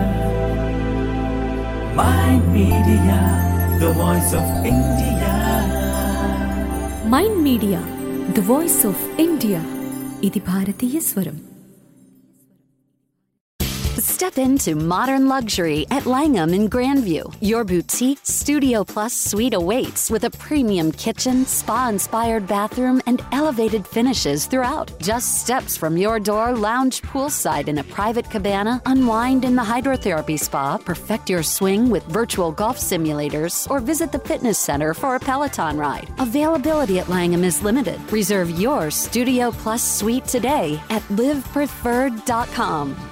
Mind Media, the voice of India. Mind Media the voice of India ఇది భారతీయ స్వరం Step into modern luxury at Langham in Grandview. Your boutique Studio Plus suite awaits with a premium kitchen, spa inspired bathroom, and elevated finishes throughout. Just steps from your door, lounge poolside in a private cabana, unwind in the hydrotherapy spa, perfect your swing with virtual golf simulators, or visit the fitness center for a Peloton ride. Availability at Langham is limited. Reserve your Studio Plus suite today at livepreferred.com.